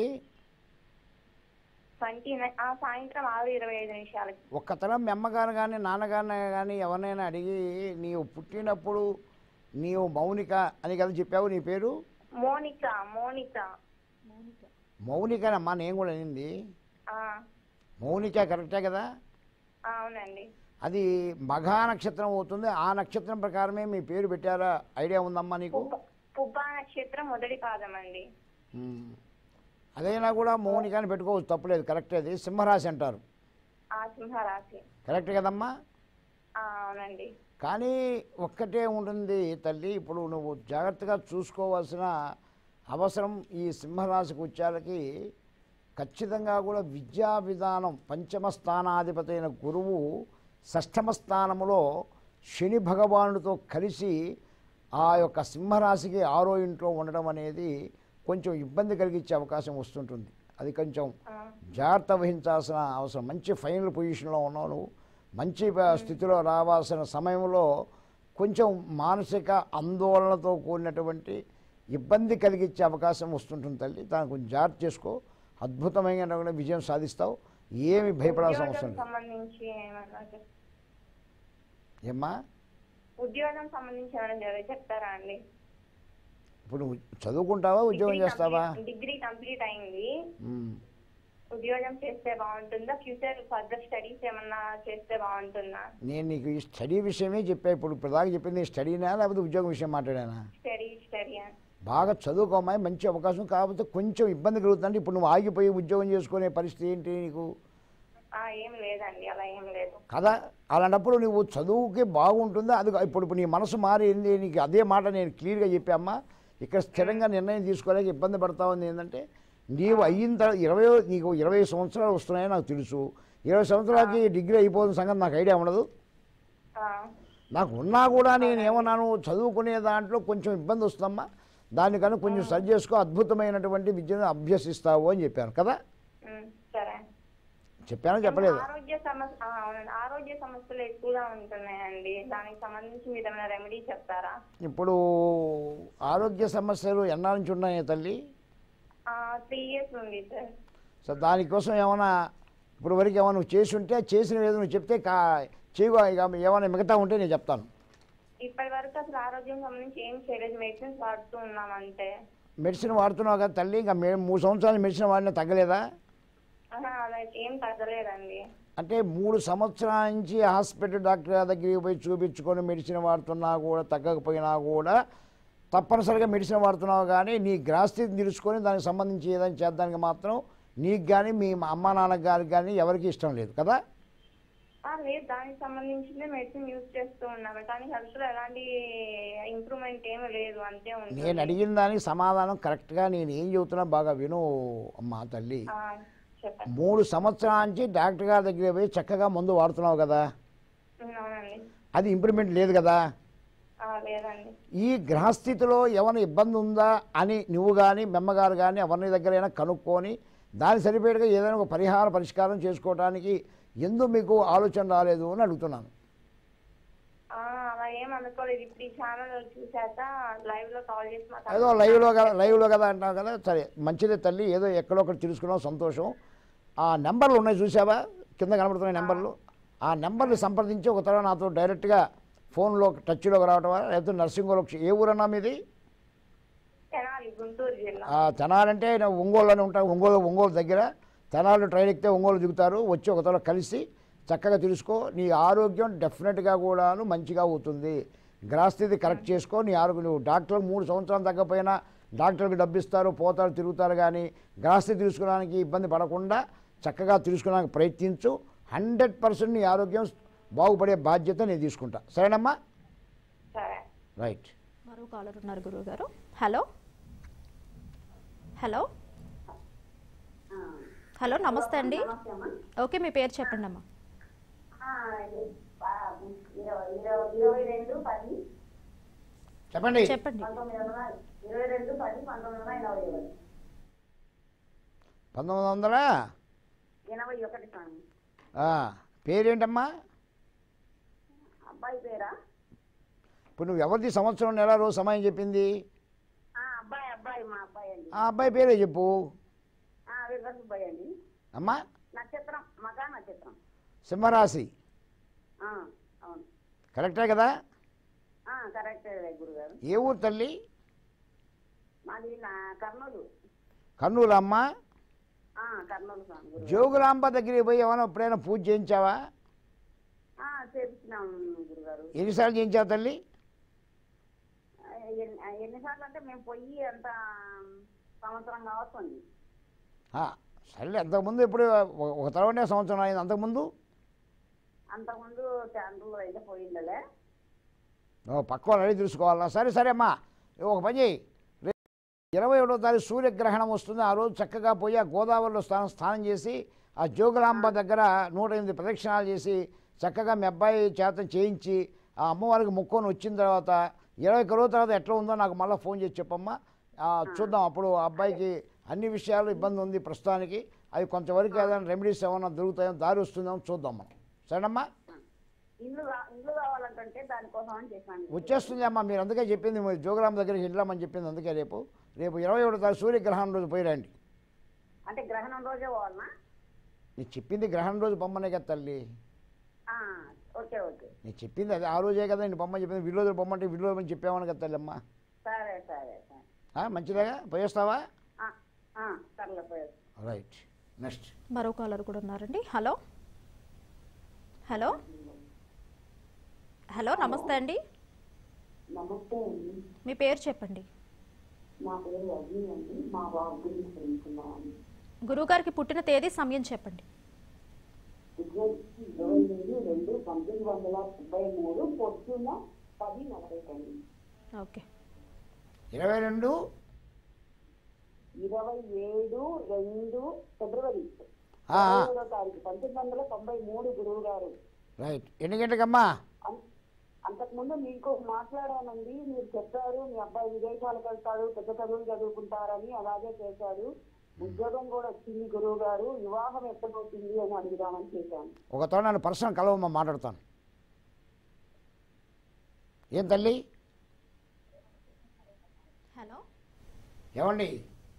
ట్వంటీ నైన్ ఆ సాయంత్రం ఆరు ఇరవై ఐదు నిమిషాలకి ఒక్కతరం మీ అమ్మగారు కానీ నాన్నగారిని కానీ ఎవరినైనా అడిగి నీవు పుట్టినప్పుడు నీవు మౌనిక అని కదా చెప్పావు నీ పేరు మోనిక మోనిక మౌనికనమ్మా నేను కూడా అనింది ఆ, మౌనిక కరెక్టే కదా ఆ, అవునండి అది మఘా నక్షత్రం అవుతుంది ఆ నక్షత్రం ప్రకారమే మీ పేరు పెట్టారా ఐడియా ఉందమ్మా నీకు పుబ్బ పుబ్బా నక్షత్రం మొదటి పాదం అండి ఉమ్. అదైనా కూడా మౌనిక అని పెట్టుకోవచ్చు తప్పులేదు కరెక్టే అది సింహరాశి అంటారు ఆ సింహరాశి కరెక్ట్ కదమ్మా ఆ, అవునండి కానీ ఒక్కటే ఉంటుంది తల్లి ఇప్పుడు నువ్వు జాగ్రత్తగా చూసుకోవాల్సిన అవసరం ఈ సింహరాశికి వచ్చేలకి ఖచ్చితంగా కూడా విద్యా విధానం పంచమ స్థానాధిపతి అయిన గురువు షష్ఠమ స్థానములో శని భగవానుడితో కలిసి ఆ యొక్క సింహరాశికి ఆరో ఇంట్లో ఉండడం అనేది కొంచెం ఇబ్బంది కలిగించే అవకాశం వస్తుంటుంది అది కొంచెం జాగ్రత్త వహించాల్సిన అవసరం మంచి ఫైనల్ పొజిషన్లో ఉన్నావు నువ్వు మంచి ప- స్థితిలో రావాల్సిన సమయంలో కొంచెం మానసిక ఆందోళనతో కూడినటువంటి ఇబ్బంది కలిగించే అవకాశం వస్తుంటుంది తల్లి దాన్ని కొంచెం జాగ్రత్త చేసుకో అద్భుతమైన విజయం సాధిస్తావు ఏమి భయపడాల్సిన అవసరం ఉద్యోగం లేదు సంబంధించి ఏమన్నా చెప్- ఏమ్మా ఉద్యోగం సంబంధించి ఏమైనా జర- చెప్తారా అండి ఇప్పుడు నువ్వు చదువుకుంటావా ఉద్యోగం డిగ్రీ చేస్తావా కంప్లీట్- డిగ్రీ కంప్లీట్ అయింది ఉమ్. ఉద్యోగం చేస్తే బాగుంటుందా ఫ్యూచర్ ఫర్దర్ స్టడీస్ ఏమన్నా చేస్తే బాగుంటుందా నేను నీకు ఈ స్టడీ విషయమే చెప్పా ఇప్పుడు ఇప్పుడు దాకా చెప్పింది స్టడీనా లేకపోతే ఉద్యోగం విషయం మాట్లాడానా స్టడీ స్టడీ బాగా చదువుకోమాయి మంచి అవకాశం కాకపోతే కొంచెం ఇబ్బంది కలుగుతుందంటే ఇప్పుడు నువ్వు ఆగిపోయి ఉద్యోగం చేసుకునే పరిస్థితి ఏంటి నీకు ఆ, ఏం లేదండి అలా ఏం లేదు కదా అలాంటప్పుడు నువ్వు చదువుకి బాగుంటుందా అది ఇప్పుడు ఇప్పుడు నీ మనసు మారింది నీకు అదే మాట నేను క్లియర్గా చెప్పామ్మా ఇక్కడ స్థిరంగా నిర్ణయం తీసుకోలేక ఇబ్బంది పడతా ఉంది ఏంటంటే నీవు అయిన తర్వాత ఇరవై నీకు ఇరవై సంవత్సరాలు వస్తున్నాయని నాకు తెలుసు ఇరవై సంవత్సరాలకి డిగ్రీ అయిపోతున్న సంగతి నాకు ఐడియా ఉండదు ఆ, నాకు ఉన్నా కూడా నేను ఏమన్నాను చదువుకునే దాంట్లో కొంచెం ఇబ్బంది వస్తుందమ్మా దానికన్నా కొంచెం సరి చేసుకో అద్భుతమైనటువంటి విద్యను అభ్యసిస్తావు అని చెప్పాను కదా ఉమ్, సరే చెప్పాను చెప్పలేదు ఆరోగ్య సమస్య ఆ, అవునండి ఆరోగ్య సమస్యలు ఎక్కువగా ఉంటున్నాయండి దానికి సంబంధించి మీరు ఏమైనా రెమెడీ చెప్తారా ఇప్పుడు ఆరోగ్య సమస్యలు ఎన్నాళ్ళ నుంచి ఉన్నాయి తల్లి త్రీ ఇయర్స్ ఉంది సార్ సో దానికోసం ఏమైనా ఇప్పుడు వరకు ఏమైనా నువ్వు చేసి ఉంటే చేసిన ఏదో నువ్వు చెప్తే కా చేయగా ఇక ఏమైనా మిగతా ఉంటే నేను చెప్తాను ఇప్పటి వరకు అసలు ఆరోగ్యం సంబంధించి ఏం చేయలేదు మెడిసిన్స్ వాడుతూ ఉన్నాం అంతే మెడిసిన్ వాడుతున్నావు కదా తల్లి ఇంకా మే మూడు సంవత్సరాలు మెడిసిన్ వాడినా తగ్గలేదా ఆహా, అలా ఏం తగ్గలేదండి అంటే మూడు సంవత్సరాల నుంచి హాస్పిటల్ డాక్టర్ గారి దగ్గరికి పోయి చూపించుకొని మెడిసిన్ వాడుతున్నా కూడా తగ్గకపోయినా కూడా తప్పనిసరిగా మెడిసిన్ వాడుతున్నావు కానీ నీ గ్రాస్థితిని తెలుసుకొని దానికి సంబంధించి ఏదైనా చేద్దానికి మాత్రం నీకు కానీ మీ అమ్మ నాన్న గారికి కానీ ఎవరికి ఇష్టం లేదు కదా ఆ, లేదు దానికి సంబంధించిందే మెడిసిన్ యూజ్ చేస్తూ ఉన్నాము కానీ హెల్త్ లో ఎలాంటి ఇంప్రూవ్మెంట్ ఏమీ లేదు అంతే ఉంటుంది నేను అడిగిన దానికి సమాధానం కరెక్ట్గా నేను ఏం చెబుతున్నా బాగా విను అమ్మా తల్లి ఆ, చెప్పండి మూడు సంవత్సరాల నుంచి డాక్టర్ గారి దగ్గర పోయి చక్కగా మందు వాడుతున్నావు కదా ఉమ్, అవునండి అది ఇంప్రూవ్మెంట్ లేదు కదా ఆ, లేదండి ఈ గ్రహస్థితిలో ఏమైనా ఇబ్బంది ఉందా అని నువ్వు కానీ మెమ్మగారు కానీ ఎవరిని దగ్గరైనా కనుక్కొని దాని సరిపేటగా ఏదైనా ఒక పరిహార పరిష్కారం చేసుకోవడానికి ఎందుకు మీకు ఆలోచన రాలేదు అని అడుగుతున్నాను ఆ, అలా ఏం అనుకోలేదు ఇప్పుడు ఈ ఛానల్ చూశాక లైవ్ లో కాల్ చేసి మా ఏదో లైవ్లో కదా లైవ్లో కదా అంటావు కదా సరే మంచిదే తల్లి ఏదో ఎక్కడో ఒకటి తెలుసుకున్నావు సంతోషం ఆ నెంబర్లు ఉన్నాయి చూసావా కింద కనబడుతున్న నెంబర్లు ఆ నెంబర్లు సంప్రదించి ఒక తర్వాత నాతో డైరెక్ట్గా ఫోన్లో టచ్లోకి రావటం వల్ల లేకపోతే నర్సింగ్ హోమ్ ఏ ఊరన్నా మీది తెనాలి గుంటూరు జిల్లా ఆ తెనాలంటే నేను ఒంగోలులోనే ఉంటాను ఒంగోలు ఒంగోలు దగ్గర తెనాలు ట్రైన్ ఎక్కితే ఒంగోలు దిగుతారు వచ్చి ఒకతో కలిసి చక్కగా తెలుసుకో నీ ఆరోగ్యం డెఫినెట్గా కూడాను మంచిగా అవుతుంది గ్రాస్థితి కరెక్ట్ చేసుకో నీ ఆరోగ్యం నువ్వు డాక్టర్లకు మూడు సంవత్సరాలు తగ్గపోయినా డాక్టర్కి డబ్బు ఇస్తారు పోతారు తిరుగుతారు కానీ గ్రాస్థితి తెలుసుకోవడానికి ఇబ్బంది పడకుండా చక్కగా తెలుసుకోవడానికి ప్రయత్నించు హండ్రెడ్ పర్సెంట్ నీ ఆరోగ్యం బాగుపడే బాధ్యత నేను తీసుకుంటా సరేనమ్మా సరే రైట్ మరో కాలర్ ఉన్నారు గురువు గారు హలో హలో హలో నమస్తే అండి ఓకే మీ పేరు చెప్పండి అమ్మా ఇరవై రెండు పది చెప్పండి చెప్పండి పంతొమ్మిది వందల ఇరవై రెండు పది పంతొమ్మిది వందల ఎనభై ఒకటి పంతొమ్మిది వందల ఎనభై ఒకటి స్వామి ఆ, పేరేంటమ్మా అబ్బాయి పేరా ఇప్పుడు నువ్వు ఎవరిది సంవత్సరం నెల రోజు సమయం చెప్పింది ఆ, అబ్బాయి అబ్బాయి మా అబ్బాయి అండి ఆ అబ్బాయి పేరే చెప్పు ఆ, వీరభద్ర అబ్బాయి అండి అమ్మా నక్షత్రం మగా నక్షత్రం సింహరాశి ఆ, అవును కరెక్టే కదా ఆ, కరెక్టే గురుగారు ఏ ఊరు తల్లి మాది నా కర్నూలు కర్నూలు అమ్మ ఆ, కర్నూలు స్వామి గురుగారు జోగులాంబ దగ్గరికి పోయి ఏమైనా ఎప్పుడైనా పూజ చేయించావా ఆ, చేపించినాం గురుగారు ఎన్నిసార్లు చేయించావు తల్లి ఆ, ఎన్ని- ఆ, ఎన్నిసార్లు అంటే మేము పొయ్యి అంత సంవత్సరం కావస్తుంది ఆ, సర్లే అంతకుముందు ఇప్పుడు ఒక- ఒక తర్వాతే సంవత్సరం అయింది అంతకుముందు అంతకుముందు చాంద్రులు అయితే పోయిందలే ఓ, పక్క వాళ్ళు అడిగి తెలుసుకోవాలా సరే సరే అమ్మా నువ్వు ఒక పని చేయి రేపు ఇరవై ఒకటో తారీఖు సూర్యగ్రహణం వస్తుంది ఆ రోజు చక్కగా పోయి ఆ గోదావరిలో స్నానం స్నానం చేసి ఆ జోగులాంబ దగ్గర నూట ఎనిమిది ప్రదక్షిణాలు చేసి చక్కగా మీ అబ్బాయి చేత చేయించి ఆ అమ్మవారికి ముక్కొని వచ్చిన తర్వాత ఇరవై ఒక్క రోజుల తర్వాత ఎట్లా ఉందో నాకు మళ్ళీ ఫోన్ చేసి చెప్పమ్మా ఆ, చూద్దాం అప్పుడు ఆ అబ్బాయికి అన్ని విషయాలు ఇబ్బంది ఉంది ప్రస్తుతానికి అవి కొంతవరకు ఏదైనా రెమెడీస్ ఏమైనా దొరుకుతాయో దారి వస్తుందేమో చూద్దాం మనం సరేనమ్మా ఇల్లు కా- ఇల్లు కావాలంటే దానికోసం అని చేశాను వచ్చేస్తుంది అమ్మా మీరు అందుకే చెప్పింది మీరు జోగులాం దగ్గరికి వెళ్ళామని చెప్పింది అందుకే రేపు రేపు ఇరవై ఒకటో తారీఖు సూర్యగ్రహణం రోజు పోయి రండి అంటే గ్రహణం రోజే పోవాలనా నీకు చెప్పింది గ్రహణం రోజు బొమ్మనే కదా తల్లి ఆ, ఓకే ఓకే నీకు చెప్పింది అది ఆ రోజే కదా నేను బొమ్మ చెప్పింది విల్లోజు బొమ్మ అంటే విల్లోజు అని చెప్పామని కదా తల్లి అమ్మ సరే సరే సరే ఆ, మంచిదేగా పోయేస్తావా ఆ, ఆ, సర్లే పోయేది రైట్ నెక్స్ట్ మరో కాలర్ కూడా ఉన్నారండి హలో హలో హలో నమస్తే అండి నమస్తే అండి మీ పేరు చెప్పండి నా పేరు రజనీ అండి మా బాబు గురించి తెలుసుకున్నాను గురువుగారికి పుట్టిన తేదీ సమయం చెప్పండి విజ్ఞప్తి ఇరవై ఎనిమిది రెండు పంతొమ్మిది వందల తొంభై మూడు పొద్దున్న పది నలభై రెండు ఓకే ఇరవై రెండు ఇరవై ఏడు రెండు ఫిబ్రవరి ఆ, ఆ. ఇరవై ఏడో తారీఖు పంతొమ్మిది వందల తొంభై మూడు గురువు గారు రైట్ ఎన్ని గంటలకమ్మా అన్- అంతకుముందు మీకు మాట్లాడానండి మీరు చెప్పారు మీ అబ్బాయి విదేశాలకు వెళ్తాడు పెద్ద చదువులు చదువుకుంటారని అలాగే చేశాడు ఉద్యోగం కూడా వచ్చింది గురువు గారు వివాహం ఎక్కడవుతుంది అని అడుగుదామని చేశాను ఒకతో నన్ను పర్సనల్ కలవమ్మా మాట్లాడతాను ఏం తల్లి హలో ఏమండి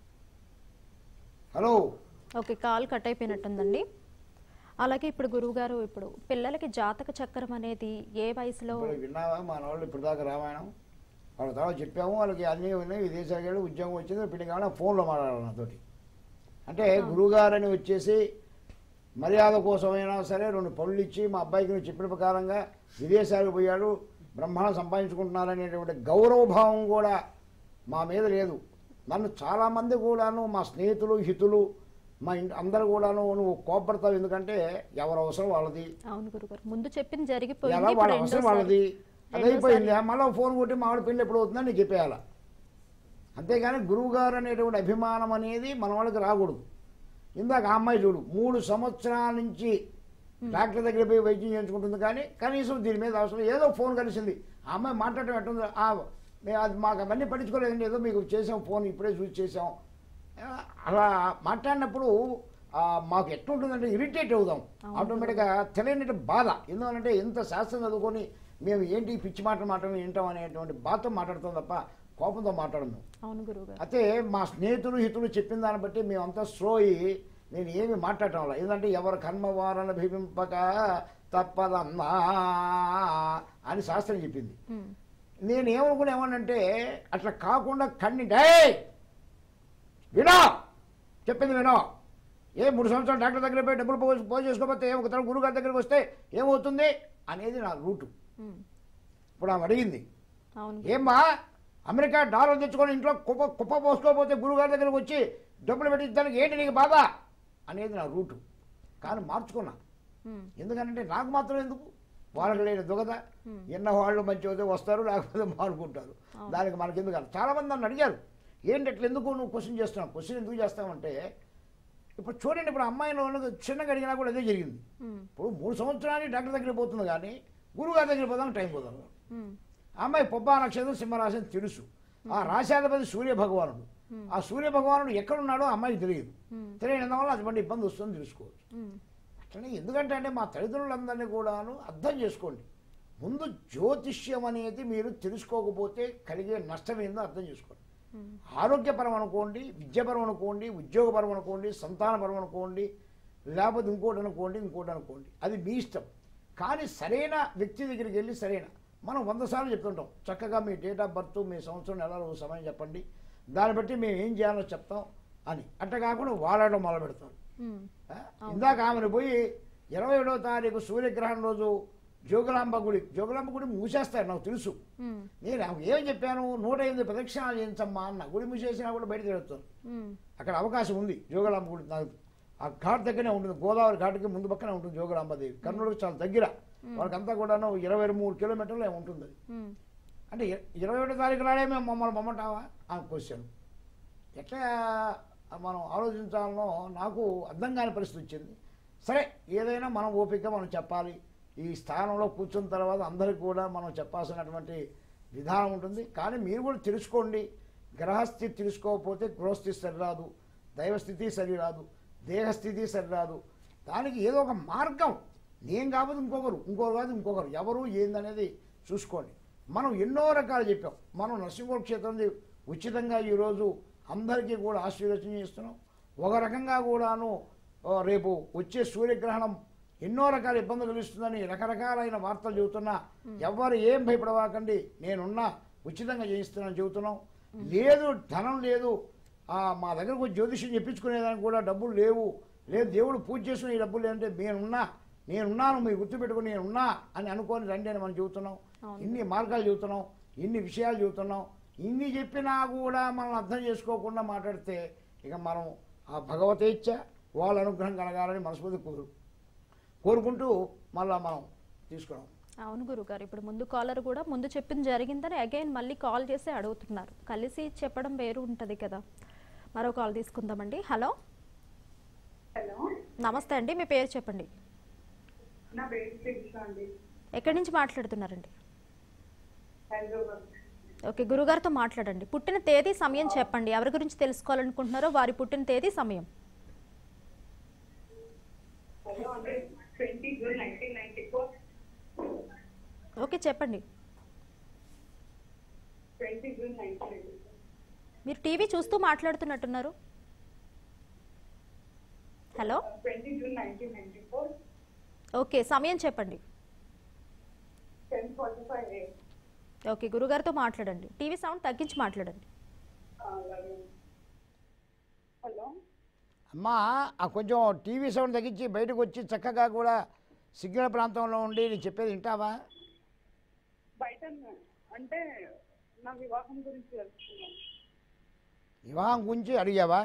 హలో ఓకే కాల్ కట్ అయిపోయినట్టుందండి అలాగే ఇప్పుడు గురువుగారు ఇప్పుడు పిల్లలకి జాతక చక్రం అనేది ఏ వయసులో ఇప్పుడు విన్నావా మా వాళ్ళు ఇప్పుడు దాకా రామాయణం వాళ్ళ తర్వాత చెప్పాము వాళ్ళకి అన్నీ ఉన్నాయి విదేశాలకు వెళ్ళి ఉద్యోగం వచ్చింది పిండి కావాలి ఫోన్లో మాట్లాడాలి నాతోటి అంటే గురువుగారని వచ్చేసి మర్యాద కోసమైనా సరే రెండు పనులు ఇచ్చి మా అబ్బాయికి నువ్వు చెప్పిన ప్రకారంగా విదేశాలకు పోయాడు బ్రహ్మాండం సంపాదించుకుంటున్నారనేటువంటి గౌరవభావం కూడా మా మీద లేదు నన్ను చాలామంది కూడాను మా స్నేహితులు హితులు మా ఇంటి అందరూ కూడాను నువ్వు కోపడతావు ఎందుకంటే ఎవరి అవసరం వాళ్ళది అవును గురుగారు ముందు చెప్పింది ఎలా జరిగిపోయింది వాళ్ళ ఇప్పుడు అవసరం రెండోసారి- వాళ్ళది అది రెండోసారి- అయిపోయింది మళ్ళీ ఫోన్ కొట్టి మామిడి పెళ్ళి ఎప్పుడు అవుతుందని నీకు చెప్పేయాల అంతేగాని గురువు గారు అనేటువంటి అభిమానం అనేది మన వాళ్ళకి రాకూడదు ఇందాక ఆ అమ్మాయి చూడు మూడు సంవత్సరాల నుంచి డాక్టర్ దగ్గర పోయి వైద్యం చేయించుకుంటుంది కానీ కనీసం దీని మీద అవసరం ఏదో ఫోన్ కలిసింది ఆ అమ్మాయి మాట్లాడటం ఎట్టుంది ఆ, మే- అది మాకు అవన్నీ పట్టించుకోలేదండి ఏదో మీకు చేసాం ఫోన్ ఇప్పుడే చూసి చేసాం ఆ, అలా మాట్లాడినప్పుడు ఆ, మాకు ఎట్లుంటుందంటే ఇరిటేట్ అవుదాం ఆటోమేటిక్గా తెలియని బాధ ఎందుకంటే ఎంత శాస్త్రం చదువుకొని మేము ఏంటి ఈ పిచ్చి మాటలు మాట్లాడడం ఏంటాం అనేటువంటి బాధతో మాట్లాడతాం తప్ప కోపంతో మాట్లాడము అవును గురువుగారు అయితే మా స్నేహితులు హితులు చెప్పిన దాన్ని బట్టి మేమంతా స్లోయి నేను ఏమి మాట్లాడటం వల్ల ఎందుకంటే ఎవరి కర్మ వారణ భీమింపక తప్పదన్నా అని శాస్త్రం చెప్పింది ఉమ్, నేను ఏమనుకునేవానంటే అట్లా కాకుండా కన్ని డే వినో చెప్పింది వినో ఏ మూడు సంవత్సరాలు డాక్టర్ దగ్గర పోయి డబ్బులు పో పో చేసుకోకపోతే ఒక తరం గురుగారి దగ్గరికి వస్తే ఏమవుతుంది అనేది నా రూటు ఉమ్, ఇప్పుడు ఆమె అడిగింది అవును ఏమ్మా అమెరికా డాలర్ తెచ్చుకొని ఇంట్లో కుప్ప కుప్ప పోసుకోకపోతే గురుగారి దగ్గరకు వచ్చి డబ్బులు పెట్టించడానికి ఏంటి నీకు బాధ అనేది నా రూటు కానీ మార్చుకున్నా ఉమ్, ఎందుకంటే నాకు మాత్రం ఎందుకు వాళ్ళకి లేని దుగద ఎన్న వాళ్ళు మంచి అయితే వస్తారు లేకపోతే మానుకుంటారు దానికి మనకి ఎందుకు అలా చాలా మంది నన్ను అడిగారు ఏంటి అట్లా ఎందుకు నువ్వు క్వశ్చన్ చేస్తున్నావు క్వశ్చన్ ఎందుకు చేస్తావంటే ఇప్పుడు చూడండి ఇప్పుడు అమ్మాయిని వాళ్ళకి చిన్నగా అడిగినా కూడా అదే జరిగింది ఉమ్, ఇప్పుడు మూడు సంవత్సరాలు డాక్టర్ దగ్గరికి పోతుంది కానీ గురువుగారి దగ్గరికి పోదాం టైం పోదాం ఉమ్, ఆ అమ్మాయి పొబ్బా నక్షత్రం సింహరాశి అని తెలుసు ఆ రాశాధిపతి సూర్య భగవానుడు ఆ సూర్య భగవానుడు ఎక్కడున్నాడో ఆ అమ్మాయికి తెలియదు ఉమ్, తెలియడం వల్ల అటువంటి ఇబ్బంది వస్తుందని తెలుసుకోవచ్చు ఉమ్, అట్లనే ఎందుకంటే అంటే మా తల్లిదండ్రులందరినీ కూడాను అర్థం చేసుకోండి ముందు జ్యోతిష్యం అనేది మీరు తెలుసుకోకపోతే కలిగే నష్టం ఏందో అర్థం చేసుకోండి ఉమ్, ఆరోగ్యపరం అనుకోండి విద్యాపరం అనుకోండి ఉద్యోగపరం అనుకోండి సంతానపరం అనుకోండి లేకపోతే ఇంకోటి అనుకోండి ఇంకోటి అనుకోండి అది మీ ఇష్టం కానీ సరైన వ్యక్తి దగ్గరికి వెళ్ళి సరైన మనం వంద సార్లు చెప్తుంటాం చక్కగా మీ డేట్ ఆఫ్ బర్త్ మీ సంవత్సరం నెల రోజు సమయం చెప్పండి దాన్ని బట్టి మేము ఏం చేయాలో చెప్తాం అని అట్ట కాకుండా వాడడం మొదలు పెడతారు ఉమ్, ఆ? ఇందాక ఆమెను పోయి ఇరవై ఏడవ తారీఖు సూర్యగ్రహణం రోజు జోగులాంబ గుడి జోగులాంబ గుడి మూసేస్తారు నాకు తెలుసు ఉమ్, నేను ఆమెకు ఏం చెప్పాను నూట ఎనిమిది ప్రదక్షిణాలు చేయించమ్మా అన్న గుడి మూసేసినా కూడా బయటకు వెళ్తాను ఉమ్, అక్కడ అవకాశం ఉంది జోగులాంబ గుడి నాకు ఆ ఘాట్ దగ్గరనే ఉంటుంది గోదావరి ఘాట్కి ముందు పక్కనే ఉంటుంది జోగులాంబదేవి కర్నూలుకి చాలా దగ్గర వాళ్ళకంతా కూడాను ఇరవై మూడు కిలోమీటర్లు ఏమో ఉంటుంది అది ఉమ్, అంటే ఇ- ఇరవై ఒకటో తారీఖు నాడే మేము మమ్మల్ని మమ్మంటావా ఆమె క్వశ్చన్ ఎట్లా మనం ఆలోచించాలనో నాకు అర్థం కాని పరిస్థితి వచ్చింది సరే ఏదైనా మనం ఓపిక మనం చెప్పాలి ఈ స్థానంలో కూర్చున్న తర్వాత అందరికి కూడా మనం చెప్పాల్సినటువంటి విధానం ఉంటుంది కానీ మీరు కూడా తెలుసుకోండి గ్రహస్థితి తెలుసుకోకపోతే గృహస్థితి సరిరాదు దైవస్థితి సరిరాదు దేహస్థితి సరిరాదు దానికి ఏదో ఒక మార్గం నేను కాకపోతే ఇంకొకరు ఇంకొకరు కాదు ఇంకొకరు ఎవరు ఏందనేది చూసుకోండి మనం ఎన్నో రకాలు చెప్పాం మనం నరసింహ క్షేత్రం ఉచితంగా ఈరోజు అందరికీ కూడా ఆశీర్వచన చేస్తున్నాం ఒక రకంగా కూడాను ఆ, రేపు వచ్చే సూర్యగ్రహణం ఎన్నో రకాల ఇబ్బందులు కలిగిస్తుందని రకరకాలైన వార్తలు చెబుతున్నా ఎవరు ఏం భయపడవాకండి నేనున్నా ఉచితంగా చేయిస్తున్నాను చెబుతున్నాం లేదు ధనం లేదు ఆ, మా దగ్గరకు వచ్చి జ్యోతిష్యం చెప్పించుకునేదానికి కూడా డబ్బులు లేవు లేదు దేవుడు పూజ చేసుకునే ఈ డబ్బులు లేదంటే నేనున్నా నేనున్నాను మీరు గుర్తుపెట్టుకుని నేనున్నా అని అనుకొని రండి అని మనం చెబుతున్నాం అవును. ఇన్ని మార్గాలు చెబుతున్నాం ఇన్ని విషయాలు చెబుతున్నాం ఇన్ని చెప్పినా కూడా మనం అర్థం చేసుకోకుండా మాట్లాడితే ఇక మనం ఆ భగవతేచ్ఛ వాళ్ళ అనుగ్రహం కలగాలని మనస్ఫూర్తి కోరు కోరుకుంటూ మళ్ళా మనం తీసుకున్నాం అవును గురుగారు ఇప్పుడు ముందు కాలర్ కూడా ముందు చెప్పింది జరిగిందని అగైన్ మళ్ళీ కాల్ చేసి అడుగుతున్నారు కలిసి చెప్పడం వేరు ఉంటుంది కదా మరో కాల్ తీసుకుందామండి హలో హలో నమస్తే అండి మీ పేరు చెప్పండి నా పేరు శిరీష అండి ఎక్కడి నుంచి మాట్లాడుతున్నారండి హైదరాబాద్ ఓకే గురుగారితో మాట్లాడండి పుట్టిన తేదీ సమయం చెప్పండి ఎవరి గురించి తెలుసుకోవాలనుకుంటున్నారో వారి పుట్టిన తేదీ సమయం హలో అంటే twenty June nineteen ninety four okay చెప్పండి twenty June nineteen ninety four మీరు టీవీ చూస్తూ మాట్లాడుతున్నట్టున్నారు hello twenty June nineteen ninety four okay సమయం చెప్పండి టెన్ ఫార్టీ ఫైవ్ ఏ ఓకే గురుగారితో మాట్లాడండి టీవీ సౌండ్ తగ్గించి మాట్లాడండి అలాగే హలో అమ్మా ఆ కొంచెం టీవీ సౌండ్ తగ్గించి బయటకు వచ్చి చక్కగా కూడా సిగ్నల్ ప్రాంతంలో ఉండి నేను చెప్పేది వింటావా బయట ఉన్నా- అంటే నా వివాహం గురించి తెలుసుకున్నాను వివాహం గురించి అడిగావా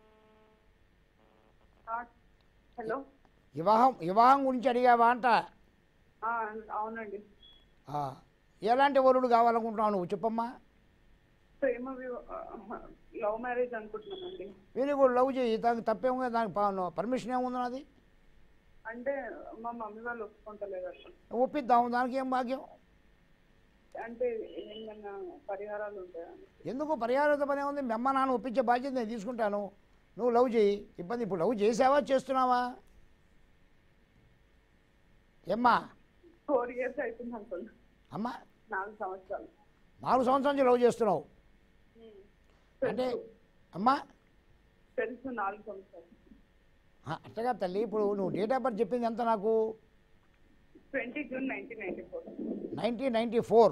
ఆ, హలో వివాహం వివాహం గురించి అడిగావా అంట ఆ, అవునండి ఆ, ఎలాంటి వరుడు కావాలనుకుంటున్నావు నువ్వు చెప్పమ్మా ప్రేమ వివా- లవ్ మ్యారేజ్ అనుకుంటున్నానండి వెరీ గుడ్ లవ్ చేయి దానికి తప్పేమో దానికి పా- పర్మిషన్ ఏముంది నాది అంటే మా మమ్మీ వాళ్ళు ఒప్పుకుంటలేదు అసలు ఒప్పిద్దాం దానికి ఏం భాగ్యం అంటే ఏమైనా పరిహారాలు ఉంటాయా ఎందుకు పరిహారత పని ఉంది మీ అమ్మ నాన్న ఒప్పించే బాధ్యత నేను తీసుకుంటాను నువ్వు లవ్ చేయి ఇబ్బంది ఇప్పుడు లవ్ చేసావా చేస్తున్నావా ఏమ్మా ఫోర్ ఇయర్స్ అవుతుంది అనుకోండి అమ్మా నాలుగు సంవత్సరాలు నాలుగు సంవత్సరాల నుంచి లవ్ చేస్తున్నావు అంటే అమ్మా తెలుసు నాలుగు సంవత్సరాలు ఆ, అట్టగా తల్లి ఇప్పుడు నువ్వు డేట్ ఆఫ్ బర్త్ చెప్పింది ఎంత నాకు twenty June nineteen ninety four nineteen ninety four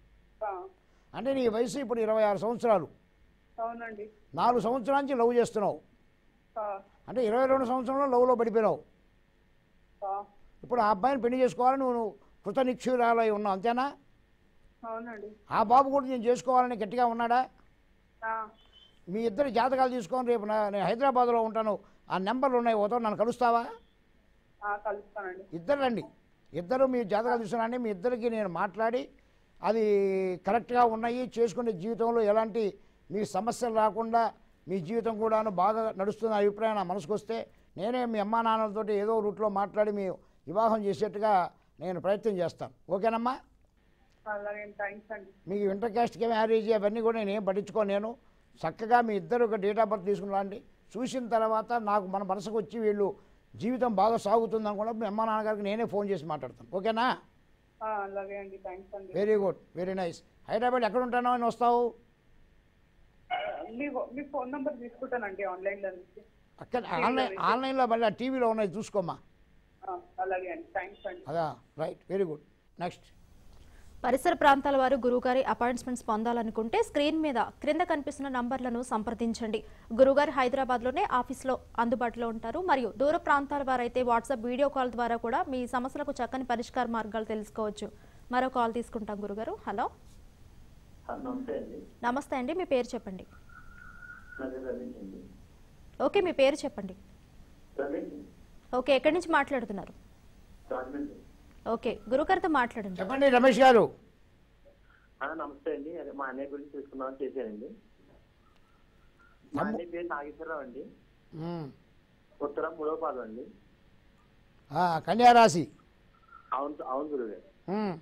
అంటే నీ వయసు ఇప్పుడు ఇరవై ఆరు సంవత్సరాలు అవునండి నాలుగు సంవత్సరాల నుంచి లవ్ చేస్తున్నావు ఆ, అంటే ఇరవై రెండు సంవత్సరంలో లవ్లో పడిపోయినావు ఆ, ఇప్పుడు ఆ అబ్బాయిని పెళ్లి చేసుకోవాలని నువ్వు కృత నిక్షురాలై ఉన్నావు అంతేనా అవునండి ఆ బాబు కూడా నేను చేసుకోవాలని గట్టిగా ఉన్నాడా ఆ, మీ ఇద్దరు జాతకాలు తీసుకొని రేపు నా- నేను హైదరాబాద్లో ఉంటాను ఆ నెంబర్లు ఉన్నాయి ఓతో నన్ను కలుస్తావా ఆ, కలుస్తానండి ఇద్దరు రండి ఇద్దరు మీ జాతకాలు తీసుకురండి మీ ఇద్దరికి నేను మాట్లాడి అది కరెక్ట్గా ఉన్నాయి చేసుకునే జీవితంలో ఎలాంటి మీ సమస్యలు రాకుండా మీ జీవితం కూడాను బాగా నడుస్తున్న అభిప్రాయం నా మనసుకు వస్తే నేనే మీ అమ్మా నాన్నలతోటి ఏదో రూట్లో మాట్లాడి మీ వివాహం చేసేట్టుగా నేను ప్రయత్నం చేస్తాను ఓకేనమ్మా అలాగే థ్యాంక్స్ అండి మీకు ఇంటర్ క్యాస్ట్ మ్యారేజ్ అవన్నీ కూడా నేను ఏం పట్టించుకోను నేను చక్కగా మీ ఇద్దరు ఒక డేట్ ఆఫ్ బర్త్ తీసుకుని రండి చూసిన తర్వాత నాకు మన మనసుకు వచ్చి వీళ్ళు జీవితం బాగా సాగుతుంది అనుకున్నప్పుడు మీ అమ్మ నాన్నగారికి నేనే ఫోన్ చేసి మాట్లాడతాను ఓకేనా ఆ, అలాగే అండి థ్యాంక్స్ అండి very good very nice Hyderabad ఎక్కడ ఉంటానో అని వస్తావు ఆ, మీ మీ ఫోన్ నెంబర్ తీసుకుంటానండి ఆన్లైన్లో నుంచి అక్కడ ఆన్లైన్ ఆన్లైన్లో మళ్ళీ టీవీలో ఉన్నాయి చూసుకోమ్మా ఆ, అలాగే అండి థ్యాంక్స్ అండి అదా రైట్ వెరీ గుడ్ నెక్స్ట్ పరిసర ప్రాంతాల వారు గురుగారి అపాయింట్మెంట్స్ పొందాలనుకుంటే స్క్రీన్ మీద క్రింద కనిపిస్తున్న నంబర్లను సంప్రదించండి గురుగారు హైదరాబాద్లోనే ఆఫీస్లో అందుబాటులో ఉంటారు మరియు దూర ప్రాంతాల వారైతే వాట్సాప్ వీడియో కాల్ ద్వారా కూడా మీ సమస్యలకు చక్కని పరిష్కార మార్గాలు తెలుసుకోవచ్చు మరో కాల్ తీసుకుంటాం గురుగారు హలో నమస్తే అండి నమస్తే అండి మీ పేరు చెప్పండి నా పేరు రమేష్ అండి ఓకే మీ పేరు చెప్పండి రమేష్ ఓకే ఎక్కడి నుంచి మాట్లాడుతున్నారు రాజమండ్రి ఓకే గురుగారితో మాట్లాడండి చెప్పండి రమేష్ గారు ఆ, నమస్తే అండి అదే మా అన్నయ్య గురించి తెలుసుకుందామని చేశానండి మా అన్నయ్య పేరు నాగేశ్వరరావు అండి మ్మ్. ఉత్తరం మూడో పాదం అండి ఆ, కన్యారాశి అవును అవును గురుగారు మ్మ్.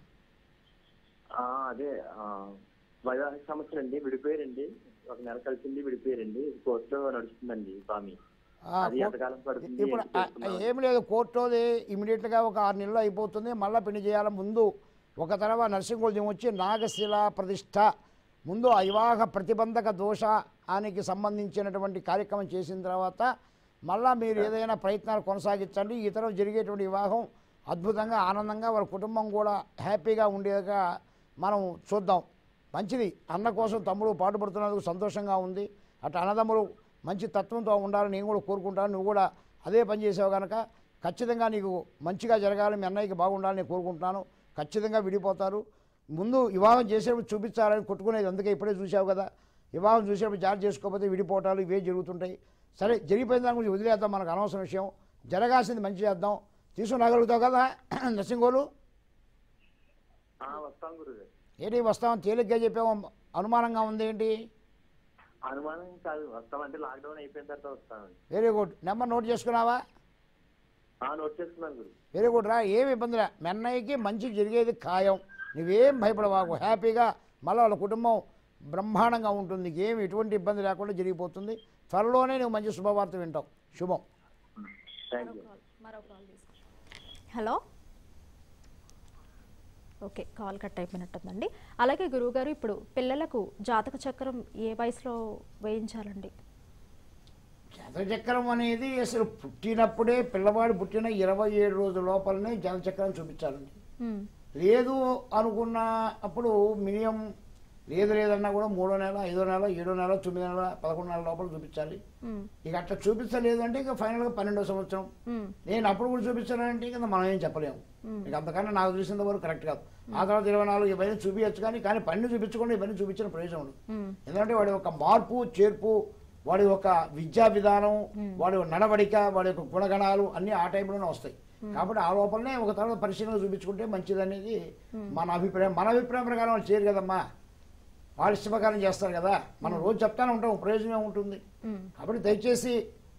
ఆ, అదే ఆ, వైవాహిక సమస్యలు అండి విడిపోయారండి ఒక నెల కలిసింది విడిపోయారండి కోర్టులో నడుస్తుందండి స్వామి ఆ, అది కో- ఎంతకాలం పడుతుంది ఇప్పుడు ఏంటి ఆ, తెలుసుకుందామని. ఏం లేదు కోర్టుది ఇమీడియట్గా ఒక ఆరు నెలలు అయిపోతుంది మళ్ళీ పెళ్లి చేయాలి ముందు ఒక తర్వాత నరసింహోద్యం వచ్చి నాగశిల ప్రతిష్ట ముందు అవివాహ ప్రతిబంధక దోషానికి సంబంధించినటువంటి కార్యక్రమం చేసిన తర్వాత మళ్ళా మీరు ఏదైనా ప్రయత్నాలు కొనసాగించండి ఈ తరం జరిగేటువంటి వివాహం అద్భుతంగా ఆనందంగా వాళ్ళ కుటుంబం కూడా హ్యాపీగా ఉండేదిగా మనం చూద్దాం మంచిది అన్న కోసం తమ్ముడు పాటుపడుతున్నందుకు సంతోషంగా ఉంది అటు అన్నదమ్ములు మంచి తత్వంతో ఉండాలని నేను కూడా కోరుకుంటాను నువ్వు కూడా అదే పని చేసావు కనుక ఖచ్చితంగా నీకు మంచిగా జరగాలి మీ అన్నయ్యకి బాగుండాలని నేను కోరుకుంటున్నాను ఖచ్చితంగా విడిపోతారు ముందు వివాహం చేసేప్పుడు చూపించాలని కొట్టుకునేది అందుకే ఇప్పుడే చూసావు కదా వివాహం చూసేప్పుడు జాగ్రత్త చేసుకోకపోతే విడిపోవటాలు ఇవే జరుగుతుంటాయి సరే జరిగిపోయిన దాని గురించి వదిలేద్దాం మనకు అనవసరం విషయం జరగాల్సింది మంచి చేద్దాం తీసుకుని రాగలుగుతావు కదా నర్సింగోలు ఆ, వస్తాం గురుగారు ఏంటి వస్తాం తేలిగ్గా చెప్పాము అనుమానంగా ఉంది ఏంటి అనుమానం కాదు వస్తామంటే లాక్డౌన్ అయిపోయిన తర్వాత వస్తామండి వెరీ గుడ్ నెంబర్ నోట్ చేసుకున్నావా ఆ, నోట్ చేసుకున్నాను గురు వెరీ గుడ్ రా ఏమి ఇబ్బంది లే మీ అన్నయ్యకి మంచి జరిగేది ఖాయం నువ్వేం భయపడవాకు హ్యాపీగా మళ్ళీ వాళ్ళ కుటుంబం బ్రహ్మాండంగా ఉంటుంది ఏమి ఎటువంటి ఇబ్బంది లేకుండా జరిగిపోతుంది త్వరలోనే నువ్వు మంచి శుభవార్త వింటావు శుభం థ్యాంక్ యూ మరో కాల్ తీసుకుంటాం హలో ఓకే కాల్ కట్ అయిపోయినట్టుందండి అలాగే గురువుగారు ఇప్పుడు పిల్లలకు జాతక చక్రం ఏ వయసులో వేయించాలండి జలచక్రం అనేది అసలు పుట్టినప్పుడే పిల్లవాడు పుట్టిన ఇరవై ఏడు రోజుల లోపలనే జలచక్రం చూపించాలండి మ్మ్. లేదు అనుకున్న అప్పుడు మినిమం లేదు లేదన్నా కూడా మూడో నెల ఐదో నెల ఏడో నెల తొమ్మిదో నెల పదకొండు నెలల లోపల చూపించాలి మ్మ్. ఇక అట్లా చూపించలేదు అంటే ఇక ఫైనల్గా పన్నెండో సంవత్సరం మ్మ్. నేను అప్పుడు కూడా చూపించానంటే ఇక మనం ఏం చెప్పలేము మ్మ్. ఇక అంతకన్నా నాకు తెలిసినంత వరకు కరెక్ట్ కాదు ఆ తర్వాత ఇరవై నాలుగు ఇవన్నీ చూపించచ్చు కానీ కానీ పన్ను చూపించకుండా ఇవన్నీ చూపించిన ప్రయోజనం ఉండదు మ్మ్. ఎందుకంటే వాడి యొక్క మార్పు చేర్పు వాడి యొక్క విద్యా విధానం వాడి నడవడిక వాడి యొక్క గుణగణాలు అన్ని ఆ టైంలోనే వస్తాయి కాబట్టి ఆ లోపలనే ఒక తర్వాత పరిశీలన చూపించుకుంటే మంచిది అనేది మన అభిప్రాయం మన అభిప్రాయం ప్రకారం వాళ్ళు చేయరు కదమ్మా వాళ్ళ ఇష్ట ప్రకారం చేస్తారు కదా మనం రోజు చెప్తానే ఉంటాం ప్రయోజనం ఉంటుంది మ్మ్. కాబట్టి దయచేసి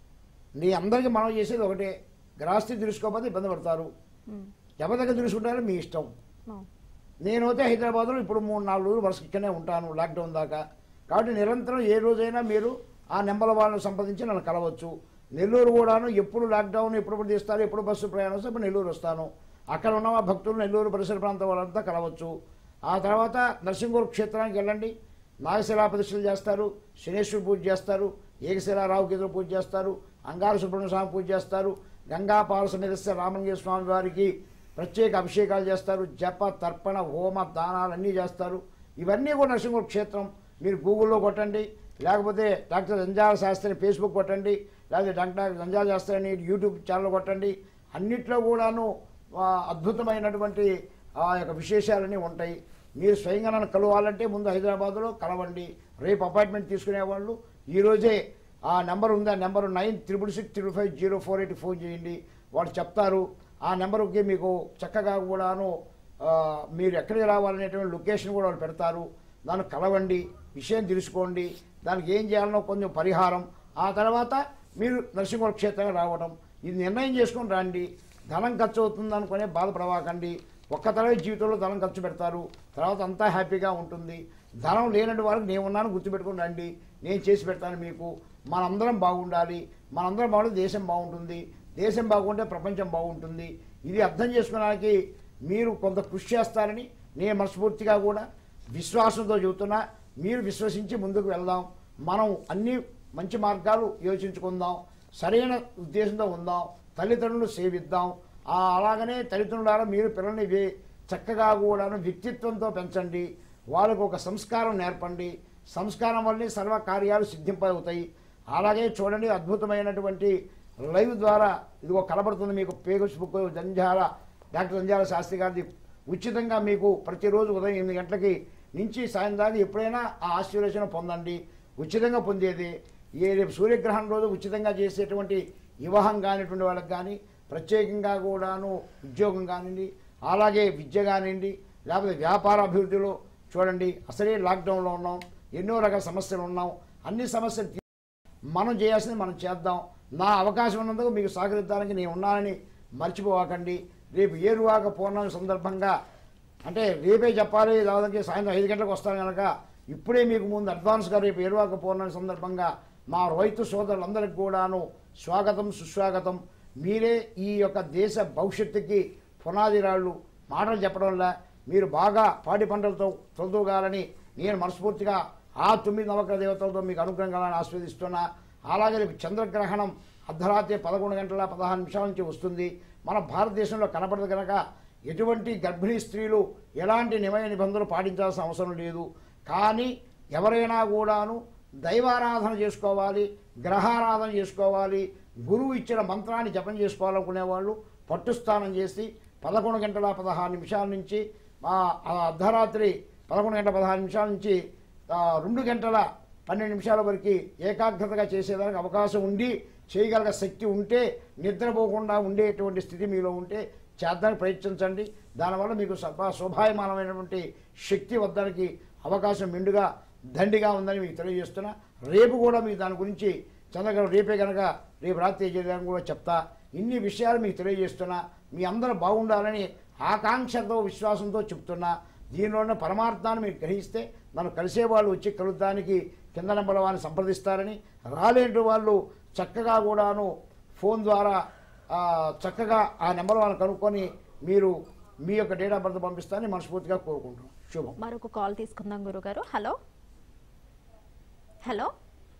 నీ అందరికీ మనం చేసేది ఒకటే గ్రాస్తి తెలుసుకోకపోతే ఇబ్బంది పడతారు మ్మ్. ఎవరి దగ్గర తెలుసుకుంటారో మీ ఇష్టం ఆ. నేనైతే హైదరాబాద్లో ఇప్పుడు మూడు నాలుగు రోజులు వరుస ఇక్కడనే ఉంటాను లాక్డౌన్ దాకా కాబట్టి నిరంతరం ఏ రోజైనా మీరు ఆ నెంబర్ వాళ్ళని సంప్రదించి నన్ను కలవచ్చు నెల్లూరు కూడాను ఎప్పుడు లాక్డౌన్ ఎప్పుడు తీస్తారు ఎప్పుడు బస్సు ప్రయాణం వస్తే అప్పుడు నెల్లూరు వస్తాను అక్కడ ఉన్న మా భక్తులు నెల్లూరు పరిసర ప్రాంతం వాళ్ళంతా కలవచ్చు ఆ తర్వాత నరసింహూరు క్షేత్రానికి వెళ్ళండి నాగశిలా ప్రతిష్టలు చేస్తారు శనేశ్వరి పూజ చేస్తారు ఏకశిల రావుకేతుల పూజ చేస్తారు అంగార సుబ్రహ్మణ్య స్వామి పూజ చేస్తారు గంగా పాల సమేత రామలింగ స్వామి వారికి ప్రత్యేక అభిషేకాలు చేస్తారు జప తర్పణ హోమ దానాలు అన్నీ చేస్తారు ఇవన్నీ కూడా నరసింహ క్షేత్రం మీరు గూగుల్లో కొట్టండి లేకపోతే డాక్టర్ జంజాల శాస్త్రి ఫేస్బుక్ కొట్టండి లేకపోతే డాక్టర్ జంజాల శాస్త్రి అని యూట్యూబ్ ఛానల్ కొట్టండి అన్నిట్లో కూడాను ఆ, అద్భుతమైనటువంటి ఆ యొక్క విశేషాలన్నీ ఉంటాయి మీరు స్వయంగా నన్ను కలవాలంటే ముందు హైదరాబాద్లో కలవండి రేపు అపాయింట్మెంట్ తీసుకునేవాళ్ళు ఈరోజే ఆ నెంబర్ ఉంది ఆ number nine triple six triple five zero four eight phone చేయండి వాళ్ళు చెప్తారు ఆ నెంబర్కి మీకు చక్కగా కూడాను ఆ, మీరు ఎక్కడికి రావాలనేటువంటి లొకేషన్ కూడా వాళ్ళు పెడతారు దాన్ని కలవండి విషయం తెలుసుకోండి దానికి ఏం చేయాలనో కొంచెం పరిహారం ఆ తర్వాత మీరు నరసింహ క్షేత్రంగా రావడం ఇది నిర్ణయం చేసుకొని రండి ధనం ఖర్చు అవుతుంది అనుకునే బాధపడవాకండి ఒక్క తరగతి జీవితంలో ధనం ఖర్చు పెడతారు తర్వాత అంతా హ్యాపీగా ఉంటుంది ధనం లేనటువంటి వారికి నేను ఉన్నాను గుర్తుపెట్టుకుని రండి నేను చేసి పెడతాను మీకు మనందరం బాగుండాలి మనందరం బాగుంటే దేశం బాగుంటుంది దేశం బాగుంటే ప్రపంచం బాగుంటుంది ఇది అర్థం చేసుకోవడానికి మీరు కొంత కృషి చేస్తారని నేను మనస్ఫూర్తిగా కూడా విశ్వాసంతో చెబుతున్నా మీరు విశ్వసించి ముందుకు వెళ్దాం మనం అన్ని మంచి మార్గాలు యోచించుకుందాం సరైన ఉద్దేశంతో ఉందాం తల్లిదండ్రులు సేవిద్దాం ఆ అలాగనే తల్లిదండ్రులారా మీరు పిల్లల్ని వే- చక్కగా కూడాను వ్యక్తిత్వంతో పెంచండి వాళ్ళకు ఒక సంస్కారం నేర్పండి సంస్కారం వల్లే సర్వ కార్యాలు సిద్ధింపవుతాయి అలాగే చూడండి అద్భుతమైనటువంటి లైవ్ ద్వారా ఇదిగో కనబడుతుంది మీకు ఫేస్బుక్ జంజాల డాక్టర్ జంజాల శాస్త్రి గారిది ఉచితంగా మీకు ప్రతిరోజు ఉదయం ఎనిమిది గంటలకి నుంచి సాయం దాకా ఎప్పుడైనా ఆ ఆశీర్వచనం పొందండి ఉచితంగా పొందేది ఏ రేపు సూర్యగ్రహణం రోజు ఉచితంగా చేసేటువంటి వివాహం కానిటువంటి వాళ్ళకి కానీ ప్రత్యేకంగా కూడాను ఉద్యోగం కానివ్వండి అలాగే విద్య కానివ్వండి లేకపోతే వ్యాపార అభివృద్ధిలో చూడండి అసలే లాక్డౌన్లో ఉన్నాం ఎన్నో రకాల సమస్యలు ఉన్నాం అన్ని సమస్యలు తీ- మనం చేయాల్సింది మనం చేద్దాం నా అవకాశం ఉన్నందుకు మీకు సహకరించడానికి నేను ఉన్నానని మర్చిపోవాకండి రేపు ఏరువాక పూర్ణమి సందర్భంగా అంటే రేపే చెప్పాలి దాదాపు సాయంత్రం ఐదు గంటలకు వస్తాను కనుక ఇప్పుడే మీకు ముందు అడ్వాన్స్గా రేపు ఏరువాక పూర్ణమి సందర్భంగా మా రైతు సోదరులందరికీ కూడాను స్వాగతం సుస్వాగతం మీరే ఈ యొక్క దేశ భవిష్యత్తుకి పునాది రాళ్ళు మాటలు చెప్పడం వల్ల మీరు బాగా పాడి పంటలతో తొలదూగాలని నేను మనస్ఫూర్తిగా ఆ తొమ్మిది నవగ్రహ దేవతలతో మీకు అనుగ్రహం కలని ఆస్వాదిస్తున్నా అలాగే రేపు చంద్రగ్రహణం అర్ధరాత్రి పదకొండు గంటల పదహారు నిమిషాల నుంచి వస్తుంది మన భారతదేశంలో కనపడదు కనుక ఎటువంటి గర్భిణీ స్త్రీలు ఎలాంటి నిమయ నిబంధనలు పాటించాల్సిన అవసరం లేదు కానీ ఎవరైనా కూడాను దైవారాధన చేసుకోవాలి గ్రహారాధన చేసుకోవాలి గురువు ఇచ్చిన మంత్రాన్ని జపం చేసుకోవాలనుకునే వాళ్ళు పట్టుస్థానం చేసి పదకొండు గంటల పదహారు నిమిషాల నుంచి ఆ ఆ అర్ధరాత్రి పదకొండు గంటల పదహారు నిమిషాల నుంచి ఆ, రెండు గంటల పన్నెండు నిమిషాల వరకు ఏకాగ్రతగా చేసేదానికి అవకాశం ఉండి చేయగల శక్తి ఉంటే నిద్రపోకుండా ఉండేటువంటి స్థితి మీలో ఉంటే చేద్దానికి ప్రయత్నించండి దానివల్ల మీకు సభా శోభాయమానమైనటువంటి శక్తి వద్దడానికి అవకాశం మెండుగా దండిగా ఉందని మీకు తెలియజేస్తున్నా రేపు కూడా మీకు దాని గురించి చంద్రగారు రేపే కనుక రేపు రాత్రి చేయడానికి కూడా చెప్తా ఇన్ని విషయాలు మీకు తెలియజేస్తున్నా మీ అందరూ బాగుండాలని ఆకాంక్షతో విశ్వాసంతో చెప్తున్నా దీనిలోనే పరమార్థాన్ని మీరు గ్రహిస్తే నన్ను కలిసే వాళ్ళు వచ్చి కలుద్దానికి కింద నెంబర్ వారిని సంప్రదిస్తారని రాలేని వాళ్ళు చక్కగా కూడాను ఫోన్ ద్వారా ఆ, చక్కగా ఆ నెంబర్ వాళ్ళని కనుక్కొని మీరు మీ యొక్క డేట్ ఆఫ్ బర్త్ పంపిస్తారని మనస్ఫూర్తిగా కోరుకుంటున్నాం శుభం మరొక కాల్ తీసుకుందాం గురుగారు హలో హలో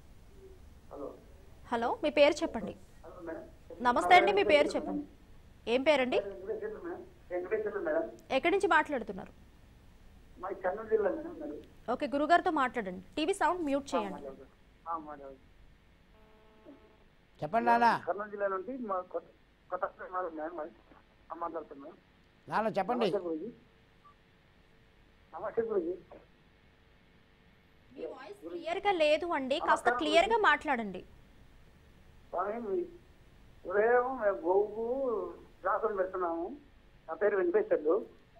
హలో మీ పేరు చెప్పండి నమస్తే అండి మీ పేరు చెప్పండి ఏం పేరండి వెంకటేశ్వర మేడం ఎక్కడి నుంచి మాట్లాడుతున్నారు మా కర్నూలు జిల్లా మేడం మరి ఓకే గురుగారితో మాట్లాడండి టీవీ సౌండ్ మ్యూట్ చేయండి ఆ, మాట్లాడు. చెప్పండి నాన్న కర్నూలు జిల్లా నుండి మా కొత్త కొత్త మేడం మేడం మరి. ఆ, మాట్లాడుతున్నాం నాన్న చెప్పండి నమస్తే గురూజీ నమస్తే గురూజీ మీ వాయిస్ క్లియర్గా లేదు అండి కాస్త క్లియర్గా మాట్లాడండి స్వామి మీ- ఉదయం మేము గోవు రాసులు పెడుతున్నాము నా పేరు వెంకటేశ్వర్లు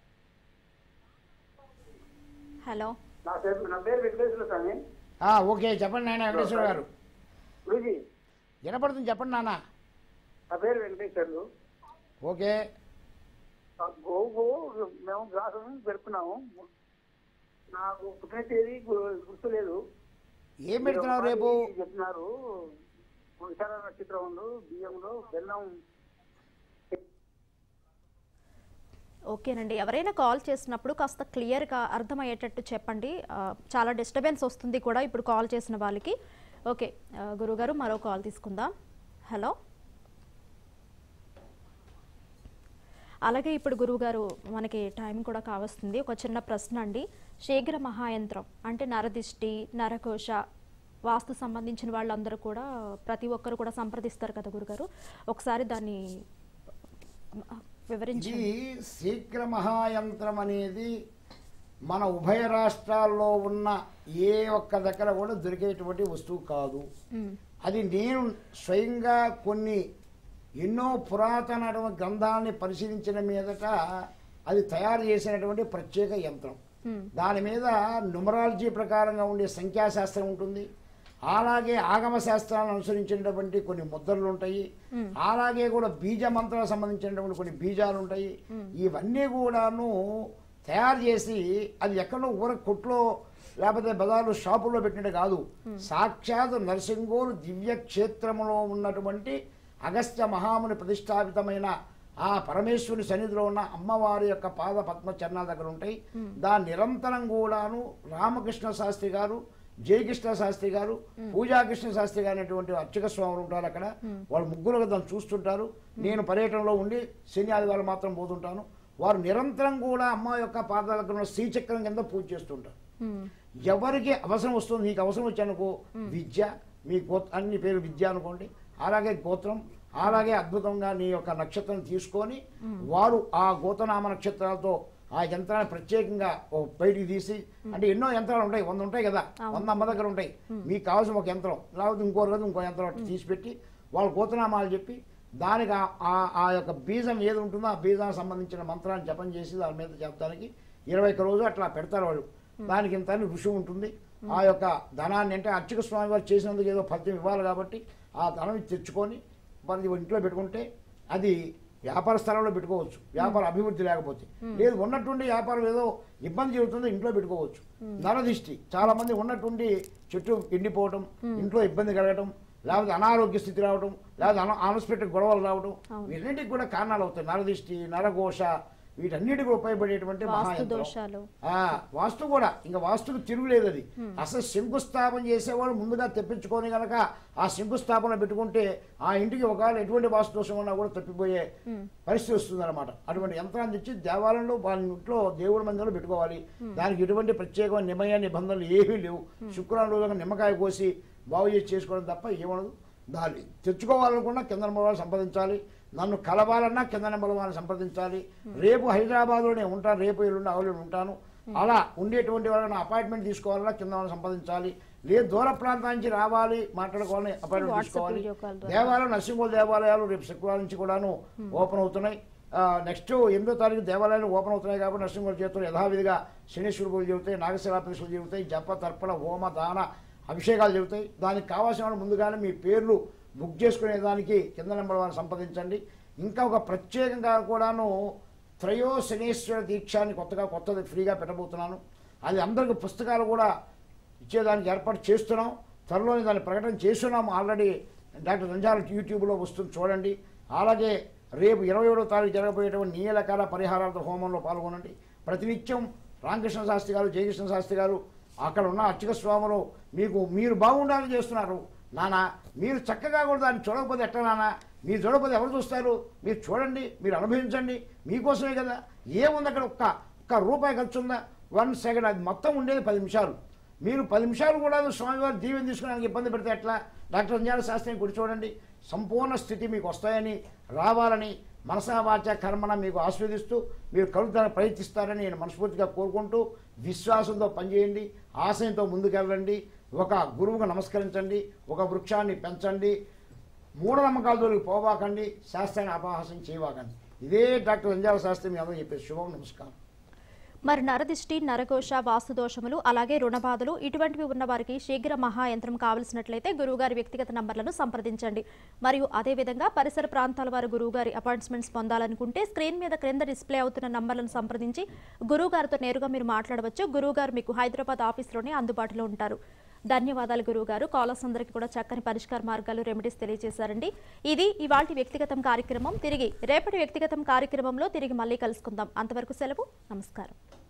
హలో నా పేరు నా పేరు వెంకటేశ్వర్లు స్వామి ఆ, ఓకే చెప్పండి నాయన వెంకటేశ్వర గారు గురూజీ వినపడుతుంది చెప్పండి నాన్న నా పేరు వెంకటేశ్వర్లు ఓకే ఆ గోవు మేము గ్లాసు పెడుతున్నాము నాకు పుట్టిన తేదీ గు- గుర్తులేదు ఏం పెడుతున్నావు రేపు మీరు చెప్తున్నారు విశాల నక్షత్రంలో బియ్యంలో బెల్లం ఓకేనండి ఎవరైనా కాల్ చేసినప్పుడు కాస్త క్లియర్గా అర్థమయ్యేటట్టు చెప్పండి ఆ, చాలా డిస్టర్బెన్స్ వస్తుంది కూడా ఇప్పుడు కాల్ చేసిన వాళ్ళకి ఓకే ఆ, గురుగారు మరో కాల్ తీసుకుందాం హలో అలాగే ఇప్పుడు గురువుగారు మనకి టైం కూడా కావస్తుంది ఒక చిన్న ప్రశ్న అండి శీఘ్ర మహాయంత్రం అంటే నరదిష్టి నరకోశ వాస్తు సంబంధించిన వాళ్ళందరూ కూడా ప్రతి ఒక్కరు కూడా సంప్రదిస్తారు కదా గురుగారు ఒకసారి దాన్ని ఆ, వివరించండి ఇది శీఘ్ర మహాయంత్రం అనేది మన ఉభయ రాష్ట్రాల్లో ఉన్న ఏ ఒక్క దగ్గర కూడా దొరికేటువంటి వస్తువు కాదు మ్, అది నేను స్వయంగా కొన్ని ఎన్నో పురాతన గ్రంథాలని పరిశీలించిన మీదట అది తయారు చేసినటువంటి ప్రత్యేక యంత్రం మ్, దాని మీద న్యూమరాలజీ ప్రకారంగా ఉండే సంఖ్యాశాస్త్రం ఉంటుంది అలాగే ఆగమ శాస్త్రాలను అనుసరించినటువంటి కొన్ని ముద్రలు ఉంటాయి అలాగే కూడా బీజ మంత్రాలకు సంబంధించినటువంటి కొన్ని బీజాలు ఉంటాయి ఇవన్నీ కూడాను తయారు చేసి అది ఎక్కడో ఊర కొట్లో లేకపోతే బజార్లో షాపుల్లో పెట్టినట్టు కాదు సాక్షాత్ నరసింగోలు దివ్య క్షేత్రములో ఉన్నటువంటి అగస్త్య మహాముని ప్రతిష్టాపితమైన ఆ పరమేశ్వరుని సన్నిధిలో ఉన్న అమ్మవారి యొక్క పాద పద్మ చరణాల దగ్గర ఉంటాయి దాని నిరంతరం కూడాను రామకృష్ణ శాస్త్రి గారు జయకృష్ణ శాస్త్రి గారు పూజాకృష్ణ శాస్త్రి గారు అనేటువంటి అర్చక స్వాములు ఉంటారు అక్కడ వాళ్ళు ముగ్గురు దాన్ని చూస్తుంటారు నేను పర్యటనలో ఉండి శని ఆదివారం మాత్రం పోతుంటాను వారు నిరంతరం కూడా అమ్మ యొక్క పాదాల దగ్గర ఉన్న శ్రీచక్రం కింద పూజ చేస్తుంటారు మ్, ఎవరికి అవసరం వస్తుంది నీకు అవసరం వచ్చానుకో విద్య మీ గోత్ర అన్ని పేరు విద్య అనుకోండి అలాగే గోత్రం అలాగే అద్భుతంగా నీ యొక్క నక్షత్రం తీసుకొని వారు ఆ గోతనామ నక్షత్రాలతో ఆ యంత్రాన్ని ప్రత్యేకంగా ఓ బయటికి తీసి అంటే ఎన్నో యంత్రాలు ఉంటాయి వంద ఉంటాయి కదా వంద అమ్మ దగ్గర ఉంటాయి మీకు కావాల్సిన ఒక యంత్రం లేకపోతే ఇంకో రోజు ఇంకో యంత్రం అట్లా తీసి పెట్టి వాళ్ళ గోతనామాలు చెప్పి దానికి ఆ- ఆ ఆ యొక్క బీజం ఏది ఉంటుందో ఆ బీజానికి సంబంధించిన మంత్రాన్ని జపం చేసి దాని మీద చెప్తానికి ఇరవై ఒక్క రోజు అట్లా పెడతారు వాళ్ళు దానికి ఇంత అని ఋషి ఉంటుంది ఆ యొక్క ధనాన్ని అంటే అర్చక స్వామి వారు చేసినందుకు ఏదో ఫలితం ఇవ్వాలి కాబట్టి ఆ ధనం తెచ్చుకొని మరి ఇంట్లో పెట్టుకుంటే అది వ్యాపార స్థలంలో పెట్టుకోవచ్చు వ్యాపార అభివృద్ధి లేకపోతే లేదు ఉన్నట్టుండి వ్యాపారం ఏదో ఇబ్బంది జరుగుతుందో ఇంట్లో పెట్టుకోవచ్చు నరదిష్టి చాలా మంది ఉన్నట్టుండి చెట్టు ఎండిపోవటం ఇంట్లో ఇబ్బంది కలగటం లేకపోతే అనారోగ్య స్థితి రావడం లేకపోతే అన అన్ఎక్స్పెక్టెడ్ గొడవలు రావడం వీటన్నిటికి కూడా కారణాలు అవుతాయి నరదిష్టి నరఘోష వీటన్నిటికీ ఉపయోగపడేటువంటి వాస్తు మహాయంత్రం దోషాలు ఆ, వాస్తు కూడా ఇంకా వాస్తుకు తిరుగులేదు అది అసలు శంకుస్థాపన చేసేవాడు ముందుగా తెప్పించుకొని గనక ఆ శంకుస్థాపన పెట్టుకుంటే ఆ ఇంటికి ఒకవేళ ఎటువంటి వాస్తు దోషం ఉన్నా కూడా తప్పిపోయే పరిస్థితి వస్తుంది అనమాట అటువంటి యంత్రాన్ని తెచ్చి దేవాలయంలో వాళ్ళ ఇంట్లో దేవుడి మందిరంలో పెట్టుకోవాలి దానికి ఎటువంటి ప్రత్యేకమైన నిమయ నిబంధనలు ఏమీ లేవు శుక్రవారం రోజున నిమ్మకాయ కోసి బాగు చేసి చేసుకోవడం తప్ప ఏమనదు దాన్ని తెచ్చుకోవాలనుకున్నా కింద నెంబర్ వాళ్ళు సంప్రదించాలి నన్ను కలవాలన్నా కింద నెంబర్ వాళ్ళని సంప్రదించాలి రేపు హైదరాబాద్లోనే ఉంటాను రేపు ఎల్లుండి ఆవులు ఉంటాను అలా ఉండేటువంటి వాళ్ళని అపాయింట్మెంట్ తీసుకోవాలన్నా కింద వాళ్ళని సంపాదించాలి లేదు దూర ప్రాంతం నుంచి రావాలి మాట్లాడుకోవాలని అపాయింట్మెంట్ WhatsApp తీసుకోవాలి video call ద్వారా. దేవాలయం నరసింహుల దేవాలయాలు రేపు శుక్రవారం నుంచి కూడాను ఓపెన్ అవుతున్నాయి నెక్స్ట్ ఎనిమిదో తారీఖు దేవాలయాలు ఓపెన్ అవుతున్నాయి కాబట్టి నరసింహుల చేతులు యథావిధిగా శనీశ్వర పూజలు జరుగుతాయి నాగశిలాపేశ్వరులు జరుగుతాయి జప తర్పణ హోమ దాన అభిషేకాలు జరుగుతాయి దానికి కావాల్సిన వాళ్ళు ముందుగానే మీ పేర్లు బుక్ చేసుకునే దానికి కింద నెంబర్ వాళ్ళని సంప్రదించండి ఇంకా ఒక ప్రత్యేకంగా కూడాను త్రయో శనీశ్వర దీక్ష అని కొత్తగా కొత్తది ఫ్రీగా పెట్టబోతున్నాను అది అందరికి పుస్తకాలు కూడా ఇచ్చేదానికి ఏర్పాటు చేస్తున్నాం త్వరలోనే దాన్ని ప్రకటన చేస్తున్నాం ఆల్రెడీ డాక్టర్ రంజాల యూట్యూబ్లో వస్తుంది చూడండి అలాగే రేపు ఇరవై ఏడో తారీఖు జరగబోయేటువంటి నీలకాల పరిహారాలతో హోమంలో పాల్గొనండి ప్రతినిత్యం రామకృష్ణ శాస్త్రి గారు జయకృష్ణ శాస్త్రి గారు అక్కడ ఉన్న అర్చక స్వాములు మీకు మీరు బాగుండాలని చేస్తున్నారు నానా మీరు చక్కగా కూడా దాన్ని చూడకపోతే ఎట్లా నానా మీరు చూడకపోతే ఎవరు చూస్తారు మీరు చూడండి మీరు అనుభవించండి మీకోసమే కదా ఏముంది అక్కడ ఒక్క ఒక్క రూపాయి ఖర్చు ఉందా వన్ సెకండ్ అది మొత్తం ఉండేది పది నిమిషాలు మీరు పది నిమిషాలు కూడా స్వామివారి దీవెన తీసుకోవడానికి ఇబ్బంది పెడితే ఎట్లా డాక్టర్ అంజాల శాస్త్రిని గుడి చూడండి సంపూర్ణ స్థితి మీకు వస్తాయని రావాలని మనసా వాచ కర్మణ మీకు ఆస్వాదిస్తూ మీరు కలుగుతానికి ప్రయత్నిస్తారని నేను మనస్ఫూర్తిగా కోరుకుంటూ విశ్వాసంతో పనిచేయండి ఆశయంతో ముందుకెళ్ళండి ఒక గురువుకు నమస్కరించండి ఒక వృక్షాన్ని పెంచండి మూఢనమ్మకాల జోలికి పోవాకండి శాస్త్రాన్ని అపహాసం చేయవాకండి ఇదే డాక్టర్ అంజాల శాస్త్రి మీ అందరూ చెప్పే శుభం నమస్కారం మరి నరదిష్టి నరఘోష వాస్తుదోషములు అలాగే రుణబాధలు ఇటువంటివి ఉన్న వారికి శీఘ్ర మహాయంత్రం కావలసినట్లయితే గురువుగారి వ్యక్తిగత నంబర్లను సంప్రదించండి మరియు అదేవిధంగా పరిసర ప్రాంతాల వారు గురువుగారి అపాయింట్మెంట్స్ పొందాలనుకుంటే స్క్రీన్ మీద క్రింద డిస్ప్లే అవుతున్న నంబర్లను సంప్రదించి గురువుగారితో నేరుగా మీరు మాట్లాడవచ్చు గురువుగారు మీకు హైదరాబాద్ ఆఫీస్లోనే అందుబాటులో ఉంటారు ధన్యవాదాలు గురువుగారు కాలర్స్ అందరికీ కూడా చక్కని పరిష్కార మార్గాలు రెమెడీస్ తెలియజేశారండి ఇది ఇవాళ వ్యక్తిగతం కార్యక్రమం తిరిగి రేపటి వ్యక్తిగతం కార్యక్రమంలో తిరిగి మళ్ళీ కలుసుకుందాం అంతవరకు సెలవు నమస్కారం